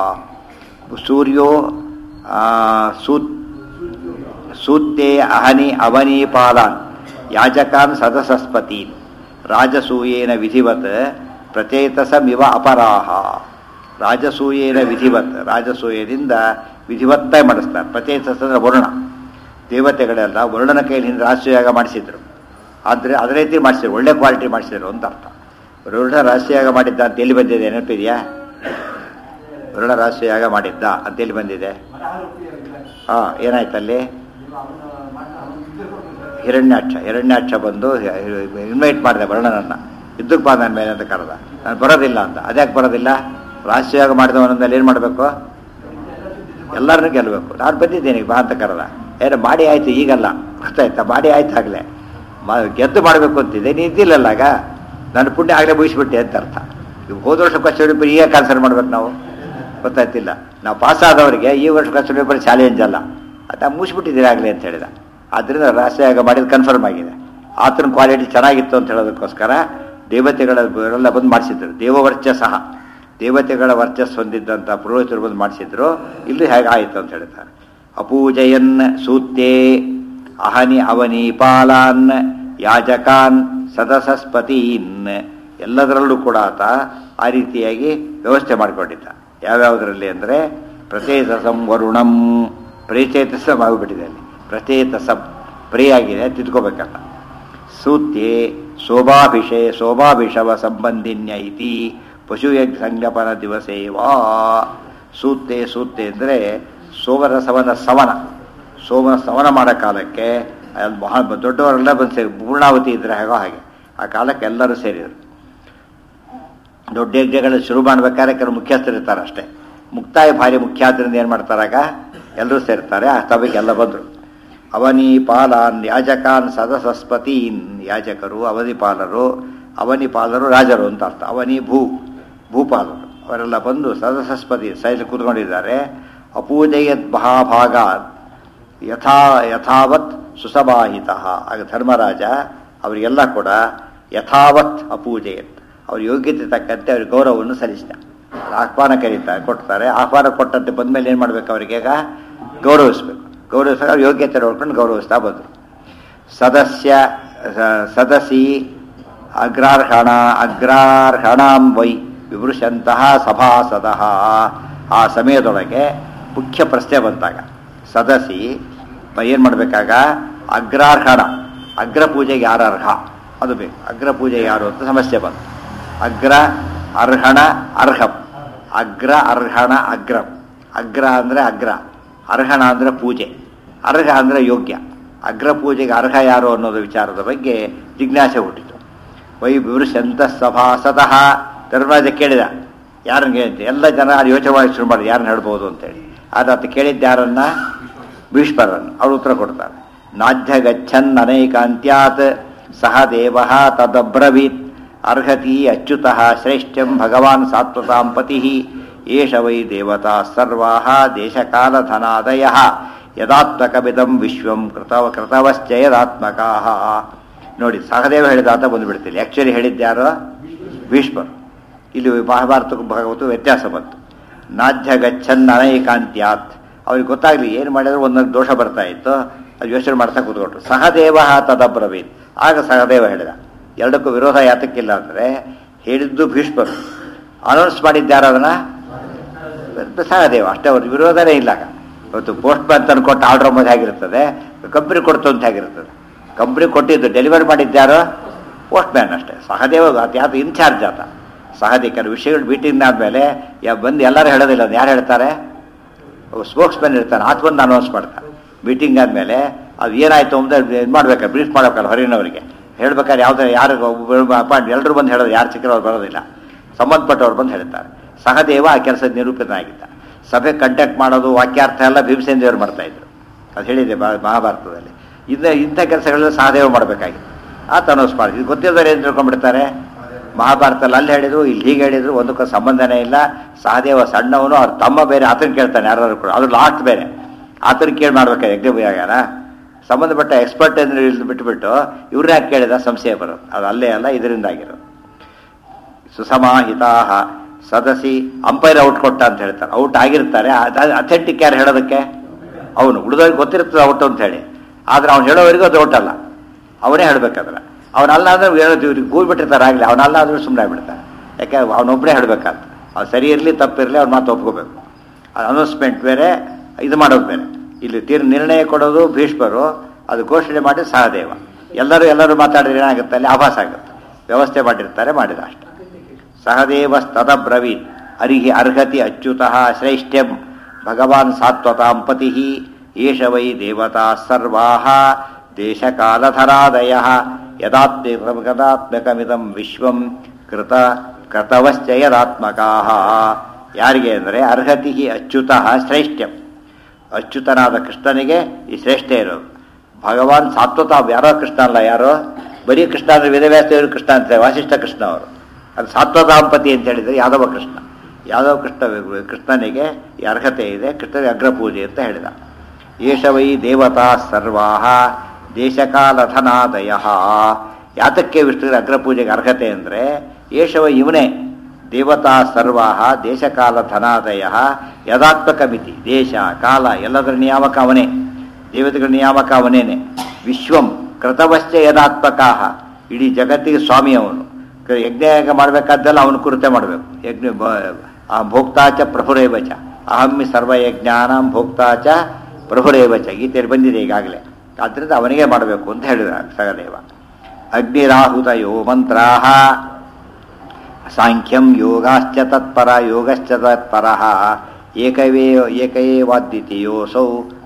ಸೂರ್ಯೋ ಆ, ಸೂತ್ ಸೂತ್ಯೇ ಅಹನಿ ಅವನೀಪಾಲಾನ್ ಯಾಜಕಾನ್ ಸದಸಸ್ಪತೀನ್ ರಾಜಸೂಯೇನ ವಿಧಿವತ್ ಪ್ರಚೇತಸಮಿವ ಅಪರಾಹ ರಾಜಸೂಯೇನ ವಿಧಿವತ್ ರಾಜಸೂಯದಿಂದ ವಿಧಿವತ್ತಾಗಿ ಮಾಡಿಸ್ತಾರೆ ಪ್ರಚೇತಸ ಅಂದ್ರೆ ವರುಣ ದೇವತೆಗಳೆಲ್ಲ ವರುಣನ ಕೈಲಿಂದ ರಾಷ್ಟ್ರಯಾಗ ಮಾಡಿಸಿದ್ರು ಆದರೆ ಅದೇ ರೀತಿ ಮಾಡಿಸಿದ್ರು ಒಳ್ಳೆ ಕ್ವಾಲಿಟಿ ಮಾಡಿಸಿದ್ರು ಅಂತ ಅರ್ಥ ವರುಣ ರಾಷ್ಟ್ರಯಾಗ ಮಾಡಿದ್ದ ಅಂತ ಎಲ್ಲಿ ಬಂದಿದೆ ನೆನಪಿದೆಯಾ ವರುಣ ರಾಷ್ಟ್ರಯಾಗ ಮಾಡಿದ್ದ ಅಂತ ಎಲ್ಲಿ ಬಂದಿದೆ ಹಾಂ ಏನಾಯ್ತಲ್ಲಿ ಹಿರಣ್ಯಾಕ್ಷ ಹಿರಣ್ಯಾಕ್ಷ ಬಂದು ಇನ್ವೈಟ್ ಮಾಡಿದೆ ವರ್ಣನನ್ನ ಯುದ್ಧಕ್ಕೆ ಬಾ ನನ್ನ ಮೇಲೆ ಅಂತ ಕರೆದ ನಾನು ಬರೋದಿಲ್ಲ ಅಂತ ಅದ್ಯಾಕೆ ಬರೋದಿಲ್ಲ ರಾಷ್ಟ್ರಯಾಗ ಮಾಡಿದವನಂದಲ್ಲಿ ಏನು ಮಾಡಬೇಕು ಎಲ್ಲರನ್ನೂ ಗೆಲ್ಲಬೇಕು ನಾನು ಬಂದಿದ್ದೇನೆ ಬಾ ಅಂತ ಕರೆದ ಏನು ಮಾಡಿ ಆಯ್ತು ಈಗಲ್ಲ ಗೊತ್ತಾಯ್ತಾ ಮಾಡಿ ಆಯ್ತು ಆಗಲೇ ಮ- ಗೆದ್ದು ಮಾಡಬೇಕು ಅಂತಿದೆ ನೀನು ಇದ್ದಿಲ್ಲಲ್ಲ ಆಗ ನನ್ನ ಪುಣ್ಯ ಆಗಲೇ ಮುಗಿಸ್ಬಿಟ್ಟೆ ಅಂತ ಅರ್ಥ ಈಗ ಹೋದ ವರ್ಷ ಕ್ವಶನ್ ಪೇಪರ್ ಈಗ ಕ್ಯಾನ್ಸಲ್ ಮಾಡ್ಬೇಕು ನಾವು ಗೊತ್ತಾಯ್ತಿಲ್ಲ ನಾವು ಪಾಸ್ ಆದವರಿಗೆ ಈ ವರ್ಷ ಕ್ವಶನ್ ಪೇಪರ್ ಚಾಲೆಂಜ್ ಅಲ್ಲ ಅದು ಮುಗಿಸ್ಬಿಟ್ಟಿದ್ದೀರಿ ಆಗಲೇ ಅಂತ ಹೇಳಿದ ಆದ್ದರಿಂದ ರಾಷ್ಟ್ರೀಯ ಮಾಡಿದ್ದು ಕನ್ಫರ್ಮ್ ಆಗಿದೆ ಆತನ ಕ್ವಾಲಿಟಿ ಚೆನ್ನಾಗಿತ್ತು ಅಂತ ಹೇಳೋದಕ್ಕೋಸ್ಕರ ದೇವತೆಗಳ ಎಲ್ಲ ಬಂದು ಮಾಡಿಸಿದ್ರು ದೇವವರ್ಚಸ್ಸಹ ದೇವತೆಗಳ ವರ್ಚಸ್ ಹೊಂದಿದ್ದಂಥ ಪುರೋಹಿತರು ಬಂದು ಮಾಡಿಸಿದ್ರು ಇಲ್ಲಿ ಹೇಗೆ ಆಯಿತು ಅಂತ ಹೇಳ್ತಾರೆ ಅಪೂಜಯನ್ ಸೂತ್ಯೇ ಅಹನಿ ಅವನಿ ಪಾಲಾನ್ ಯಾಜಕಾನ್ ಸದಸಸ್ಪತೀನ್ ಎಲ್ಲದರಲ್ಲೂ ಕೂಡ ಆತ ಆ ರೀತಿಯಾಗಿ ವ್ಯವಸ್ಥೆ ಮಾಡಿಕೊಂಡಿದ್ದ ಯಾವ್ಯಾವುದರಲ್ಲಿ ಅಂದರೆ ಪ್ರಚೇತಸಂ ವರುಣಂ ಪ್ರಚೇತಸಂ ಆಗಿಬಿಟ್ಟಿದೆ ಅಲ್ಲಿ ಪ್ರಚೇತಸಂ ಪ್ರೇ ಆಗಿದೆ ತಿದ್ಕೋಬೇಕಲ್ಲ ಸೂತ್ಯೆ ಶೋಭಾಭಿಷೇ ಶೋಭಾಭಿಷವ ಸಂಬಂಧಿನ್ಯ ಇತಿ ಪಶುಯಜ್ಞ ಸಂಗಪನ ದಿವಸೇವಾ ಸೂತ್ತೆ ಸೂತ್ತೆ ಅಂದರೆ ಸೋಮರಸವನ ಸವನ ಸೋಮನ ಸವನ ಮಾಡೋ ಕಾಲಕ್ಕೆ ಅಲ್ಲಿ ಮಹಾ ದೊಡ್ಡವರೆಲ್ಲ ಬಂದು ಸೇರಿ ಪೂರ್ಣಾವತಿ ಇದ್ರೆ ಹೇಗೋ ಹಾಗೆ ಆ ಕಾಲಕ್ಕೆ ಎಲ್ಲರೂ ಸೇರಿದರು ದೊಡ್ಡ ಯಜ್ಞಗಳು ಶುರು ಮಾಡ್ಬೇಕಾದ್ರೆ ಕೆಲವು ಮುಖ್ಯಸ್ಥರು ಇರ್ತಾರೆ ಅಷ್ಟೇ ಮುಕ್ತಾಯ ಭಾರಿ ಮುಖ್ಯ ಆದ್ರಿಂದ ಏನು ಮಾಡ್ತಾರಾಗ ಎಲ್ಲರೂ ಸೇರ್ತಾರೆ ಆ ಸಭೆಗೆ ಎಲ್ಲ ಬಂದರು ಅವನಿ ಪಾಲಾನ್ ಯಾಜಕಾನ್ ಸದಸಸ್ಪತೀನ್ ಯಾಜಕರು ಅವಧಿಪಾಲರು ಅವನಿಪಾಲರು ರಾಜರು ಅಂತ ಅರ್ಥ ಅವನಿ ಭೂ ಭೂಪಾಲರು ಅವರೆಲ್ಲ ಬಂದು ಸದಸಸ್ಪತಿ ಸೈಲಿ ಕೂತ್ಕೊಂಡಿದ್ದಾರೆ ಅಪೂಜಯದ್ ಮಹಾಭಾಗಾತ್ ಯಥಾ ಯಥಾವತ್ ಸುಸಭಾಹಿತ ಆಗ ಧರ್ಮರಾಜ ಅವರಿಗೆಲ್ಲ ಕೂಡ ಯಥಾವತ್ ಅಪೂಜೆಯತ್ ಅವ್ರ ಯೋಗ್ಯತೆ ತಕ್ಕಂತೆ ಅವ್ರಿಗೆ ಗೌರವವನ್ನು ಸಲ್ಲಿಸಿದ ಆಹ್ವಾನ ಕರೀತಾರೆ ಕೊಡ್ತಾರೆ ಆಹ್ವಾನ ಕೊಟ್ಟಂತೆ ಬಂದ್ಮೇಲೆ ಏನು ಮಾಡ್ಬೇಕು ಅವರಿಗೆ ಈಗ ಗೌರವಿಸ್ಬೇಕು ಗೌರವಿಸಿದಾಗ ಅವ್ರ ಯೋಗ್ಯತೆ ನೋಡ್ಕೊಂಡು ಗೌರವಿಸ್ತಾ ಬಂದರು ಸದಸ್ಯ ಸ- ಸದಸಿ ಅಗ್ರಾರ್ಹಣ ಅಗ್ರಾರ್ಹಣಾಂ ವೈ ವಿವೃಶಂತಹ ಸಭಾಸದಃ ಆ ಸಮಯದೊಳಗೆ ಮುಖ್ಯ ಪ್ರಶ್ನೆ ಬಂತಾಗ ಸದಸಿ ಏನು ಮಾಡಬೇಕಾಗ ಅಗ್ರಾರ್ಹಣ ಅಗ್ರ ಪೂಜೆಗೆ ಯಾರು ಅರ್ಹ ಅದು ಬೇಕು ಅಗ್ರ ಪೂಜೆ ಯಾರು ಅಂತ ಸಮಸ್ಯೆ ಬಂತು ಅಗ್ರ ಅರ್ಹಣ ಅರ್ಹಂ ಅಗ್ರ ಅರ್ಹಣ ಅಗ್ರಂ ಅಗ್ರ ಅಂದರೆ ಅಗ್ರ ಅರ್ಹಣ ಅಂದರೆ ಪೂಜೆ ಅರ್ಹ ಅಂದರೆ ಯೋಗ್ಯ ಅಗ್ರ ಪೂಜೆಗೆ ಅರ್ಹ ಯಾರು ಅನ್ನೋದು ವಿಚಾರದ ಬಗ್ಗೆ ಜಿಜ್ಞಾಸೆ ಹುಟ್ಟಿತು ವೈ ವಿವೃಶಂತ ಸಭಾಸತಃ ಧರ್ಮರಾಜ ಕೇಳಿದ ಯಾರನ್ನ ಕೇಳಿದ್ದೆ ಎಲ್ಲ ಜನ ಅದು ಯೋಚನೆ ಮಾಡಿ ಶುರು ಮಾಡಿ ಯಾರನ್ನ ಹೇಳ್ಬೋದು ಅಂತೇಳಿ ಆದರೆ ಆತ ಕೇಳಿದ್ದ ಯಾರನ್ನ ಭೀಷ್ಮರನ್ನು ಅವರು ಉತ್ತರ ಕೊಡ್ತಾರೆ ನಾಧ್ಯ ಗಚ್ಚನ್ ಅನೈಕಾಂತ್ಯಾತ್ ಸಹ ದೇವ ತದಬ್ರವೀತ್ ಅರ್ಹತಿ ಅಚ್ಯುತಃ ಶ್ರೇಷ್ಠಂ ಭಗವಾನ್ ಸಾತ್ವತಾಂ ಪತಿ ಏಷ ವೈ ದೇವತಾ ಸರ್ವಾ ದೇಶಕಾಲಧನಾದಯ ಯದಾತ್ಮಕವಿದಂ ವಿಶ್ವಂ ಕೃತವ ಕೃತವಶ್ಚ ಯದಾತ್ಮಕಾ ನೋಡಿ ಸಹದೇವ ಹೇಳಿದಾತ ಬಂದುಬಿಡ್ತೀನಿ ಆ್ಯಕ್ಚುಲಿ ಹೇಳಿದ್ಯಾರು ಭೀಷ್ಮರು ಇಲ್ಲಿ ಮಹಾಭಾರತಕ್ಕೂ ಭಾಗವತ ವ್ಯತ್ಯಾಸ ಬಂತು ನಾಧ್ಯ ಗಚ್ಚನ್ ಅನೈಕಾಂತ್ಯಾತ್ ಅವ್ರಿಗೆ ಗೊತ್ತಾಗ್ಲಿ ಏನು ಮಾಡಿದ್ರು ಒಂದೊಂದು ದೋಷ ಬರ್ತಾ ಇತ್ತು ಅದು ಯೋಚನೆ ಮಾಡ್ತಾ ಕೂತ್ಕೊಟ್ರು ಸಹದೇವ ತದಬ್ರವೀತ್ ಆಗ ಸಹದೇವ ಹೇಳಿದ ಎರಡಕ್ಕೂ ವಿರೋಧ ಯಾತಕ್ಕಿಲ್ಲ ಅಂದರೆ ಹೇಳಿದ್ದು ಭೀಷ್ಮರು ಅನೌನ್ಸ್ ಮಾಡಿದ್ಯಾರು ಅದನ್ನ ಸಹದೇವ ಅಷ್ಟೇ ಅವ್ರ ವಿರೋಧನೇ ಇಲ್ಲ ಆಗ. ಇವತ್ತು ಪೋಸ್ಟ್ ಮ್ಯಾನ್ ತಂದು ಕೊಟ್ಟು ಆರ್ಡರ್ ಅಂಬೋದು ಹೇಗಿರ್ತದೆ ಕಂಪ್ನಿ ಕೊಡ್ತು ಅಂತ ಹೇಗಿರ್ತದೆ ಕಂಪ್ನಿ ಕೊಟ್ಟಿದ್ದು ಡೆಲಿವರಿ ಮಾಡಿದ್ಯಾರು ಪೋಸ್ಟ್ ಮ್ಯಾನ್ ಅಷ್ಟೇ ಸಹದೇವ ಆತ ಯಾತ ಇನ್ಚಾರ್ಜ್ ಆತ ಸಹದೇ ಕೆಲವು ವಿಷಯಗಳು ಮೀಟಿಂಗ್ ಆದಮೇಲೆ ಯಾ ಬಂದು ಎಲ್ಲರೂ ಹೇಳೋದಿಲ್ಲ ಅದು ಯಾರು ಹೇಳ್ತಾರೆ ಸ್ಪೋಕ್ಸ್ ಮ್ಯಾನ್ ಇರ್ತಾನೆ ಆತ ಬಂದು ಅನೌನ್ಸ್ ಮಾಡ್ತಾನೆ ಮೀಟಿಂಗ್ ಆದಮೇಲೆ ಅದು ಏನಾಯ್ತು ಅಂತ ಇದು ಮಾಡ್ಬೇಕು ಬ್ರೀಫ್ ಮಾಡ್ಬೇಕಲ್ಲ ಹೊರಗಿನವರಿಗೆ ಹೇಳ್ಬೇಕಾದ್ರೆ ಯಾವ್ದು ಯಾರು ಅಪಾಯಿಂಟ್ ಎಲ್ಲರೂ ಬಂದು ಹೇಳೋದು ಯಾರು ಸಿಕ್ಕರವ್ರು ಬರೋದಿಲ್ಲ ಸಂಬಂಧಪಟ್ಟವ್ರು ಬಂದು ಹೇಳ್ತಾರೆ ಸಹದೇವ ಆ ಕೆಲಸದ ನಿರೂಪಿತ ಆಗಿದ್ದ ಸಭೆ ಕಂಡಕ್ಟ್ ಮಾಡೋದು ವಾಕ್ಯಾರ್ಥ ಎಲ್ಲ ಭೀಮಸೇನ ದೇವರು ಮಾಡ್ತಾ ಇದ್ರು ಅದು ಹೇಳಿದೆ ಮಹಾ- ಮಹಾಭಾರತದಲ್ಲಿ ಇನ್ನ ಇಂಥ ಕೆಲಸಗಳೆಲ್ಲ ಸಹದೇವ ಮಾಡಬೇಕಾಗಿತ್ತು ಆತ ಅನೌನ್ಸ್ ಮಾಡಿದ್ರು ಗೊತ್ತಿದ್ದವ್ರು ಏನು ತಿಳ್ಕೊಂಡ್ಬಿಡ್ತಾರೆ ಮಹಾಭಾರತದಲ್ಲಿ ಅಲ್ಲಿ ಹೇಳಿದ್ರು ಇಲ್ಲಿ ಹೀಗೆ ಹೇಳಿದ್ರು ಒಂದಕ್ಕೂ ಸಂಬಂಧನೇ ಇಲ್ಲ ಸಹದೇವ ಸಣ್ಣವನು ಅವ್ರ ತಮ್ಮ ಬೇರೆ ಆತನ ಕೇಳ್ತಾನೆ ಯಾರು ಕೂಡ ಅದು ಲಾಸ್ಟ್ ಬೇರೆ ಆತನ ಕೇಳಿ ಮಾಡ್ಬೇಕಾದ್ರೆ ಯಜ್ಞ ಯಾರ ಸಂಬಂಧಪಟ್ಟ ಎಕ್ಸ್ಪರ್ಟ್ ಅಂದ್ರೆ ಇಲ್ಲಿ ಬಿಟ್ಬಿಟ್ಟು ಇವ್ರನ್ನ ಯಾಕೆ ಕೇಳಿದ ಸಂಶಯ ಬರೋದು ಅದು ಅಲ್ಲೇ ಅಲ್ಲ ಇದರಿಂದ ಆಗಿರೋದು ಸುಸಮಾಹಿತಾ ಸದಸಿ ಅಂಪೈರ್ ಔಟ್ ಕೊಟ್ಟ ಅಂತ ಹೇಳ್ತಾರೆ ಔಟ್ ಆಗಿರ್ತಾರೆ ಅಥೆಂಟಿಕ್ ಯಾರು ಹೇಳೋದಕ್ಕೆ ಅವನು ಉಳಿದವ್ರಿಗೆ ಗೊತ್ತಿರ್ತದೆ ಔಟ್ ಅಂತ ಹೇಳಿ ಆದ್ರೆ ಅವ್ನು ಹೇಳೋವರೆಗೂ ಅದು ಔಟ್ ಅಲ್ಲ ಅವನೇ ಹೇಳ್ಬೇಕಾದ್ರೆ ಅವನಲ್ಲ ಅಂದ್ರೆ ಹೇಳೋದು ಇವ್ರಿಗೆ ಗೂಲ್ ಬಿಟ್ಟಿರ್ತಾರೆ ಆಗಲಿ ಅವನಲ್ಲ ಅಂದ್ರೆ ಸುಮ್ಮನೆ ಆಗ್ಬಿಡ್ತಾರೆ ಯಾಕೆ ಅವನೊಬ್ಬನೇ ಹೇಳ್ಬೇಕಂತ ಅವ್ನು ಸರಿ ಇರಲಿ ತಪ್ಪಿರಲಿ ಅವ್ನ ಮಾತು ಒಪ್ಕೋಬೇಕು ಅನೌನ್ಸ್ಮೆಂಟ್ ಬೇರೆ ಇದು ಮಾಡೋದು ಬೇರೆ ಇಲ್ಲಿ ತೀರ್ ನಿರ್ಣಯ ಕೊಡೋದು ಭೀಷ್ಮರು ಅದು ಘೋಷಣೆ ಮಾಡಿ ಸಹದೇವ ಎಲ್ಲರೂ ಎಲ್ಲರೂ ಮಾತಾಡಿದ್ರೆ ಏನಾಗುತ್ತೆ ಅಲ್ಲಿ ಆಭಾಸ ಆಗುತ್ತೆ ವ್ಯವಸ್ಥೆ ಮಾಡಿರ್ತಾರೆ ಮಾಡಿದ ಅಷ್ಟೆ ಸಹದೇವಸ್ತದಬ್ರವೀತ್ ಅರಿಹಿ ಅರ್ಹತಿ ಅಚ್ಯುತಃ ಶ್ರೇಷ್ಠ್ಯಂ ಭಗವಾನ್ ಸಾತ್ವತಾಂ ಪತಿ ಏಷ ವೈ ದೇವತಾ ಸರ್ವಾ ದೇಶಕಾಲಧರಾದಯ ಯದಾತ್ಮಕದಾತ್ಮಕಮಿದಂ ವಿಶ್ವಂ ಕೃತ ಕೃತವಶ್ಚ ಯದಾತ್ಮಕಾ ಯಾರಿಗೆ ಅಂದರೆ ಅರ್ಹತಿ ಅಚ್ಯುತಃ ಶ್ರೇಷ್ಠ್ಯಂ ಅಚ್ಯುತನಾದ ಕೃಷ್ಣನಿಗೆ ಈ ಶ್ರೇಷ್ಠ ಇರೋದು ಭಗವಾನ್ ಸಾತ್ವತಾಮ್ ಯಾರೋ ಕೃಷ್ಣ ಅಲ್ಲ ಯಾರೋ ಬರೀ ಕೃಷ್ಣ ಅಂದ್ರೆ ವೇದವ್ಯಾಸ ದೇವರು ಕೃಷ್ಣ ಅಂತಾರೆ ವಾಸಿಷ್ಠ ಕೃಷ್ಣ ಅವರು ಅದು ಸಾತ್ವತಾಂಪತಿ ಅಂತ ಹೇಳಿದರೆ ಯಾದವ ಕೃಷ್ಣ ಯಾದವ ಕೃಷ್ಣ ಕೃಷ್ಣನಿಗೆ ಈ ಅರ್ಹತೆ ಇದೆ ಕೃಷ್ಣನಿಗೆ ಅಗ್ರಪೂಜೆ ಅಂತ ಹೇಳಿದ ಏಷ ವೈ ದೇವತಾ ಸರ್ವಾ ದೇಶಕಾಲಧನಾದಯ ಯಾತಕ್ಕೆ ವಿಷ್ಣುವಿನ ಅಗ್ರಪೂಜೆಗೆ ಅರ್ಹತೆ ಅಂದರೆ ಏಷವ ಇವನೇ ದೇವತಾ ಸರ್ವಾ ದೇಶಕಾಲ ಧನಾದಯ ಯದಾತ್ಮಕ ಮಿತಿ ದೇಶ ಕಾಲ ಎಲ್ಲದರ ನಿಯಾಮಕ ಅವನೇ ದೇವತೆಗಳ ನಿಯಾಮಕ ಅವನೇನೆ ವಿಶ್ವಂ ಕೃತವಶ್ಚ ಯದಾತ್ಮಕ ಇಡೀ ಜಗತ್ತಿಗೆ ಸ್ವಾಮಿ ಅವನು ಕ- ಯಜ್ಞ ಯಾಗ ಮಾಡಬೇಕಾದ್ದೆಲ್ಲ ಅವನು ಕುರಿತೆ ಮಾಡಬೇಕು ಯಜ್ಞ ಬ- ಆ ಭೋಕ್ತಾಚ ಪ್ರಭುರೇವಚ ಅಹಮ್ಮಿ ಸರ್ವಯಜ್ಞಾನಂ ಭೋಕ್ತಾಚ ಪ್ರಭುರೇವಚ ಗೀತೆಯಲ್ಲಿ ಬಂದಿದೆ ಈಗಾಗಲೇ ಆದ್ದರಿಂದ ಅವನಿಗೆ ಮಾಡಬೇಕು ಅಂತ ಹೇಳಿದ ಸಗದೇವ ಅಗ್ನಿರಾಹುತಯೋ ಮಂತ್ರಾಹ ಸಾಂಖ್ಯಂ ಯೋಗಾಶ್ಚ ತತ್ಪರ ಯೋಗಶ್ಚ ತತ್ಪರ ಏಕವೇ ಏಕಏವಾದ್ವಿತೀಯೋಸೌ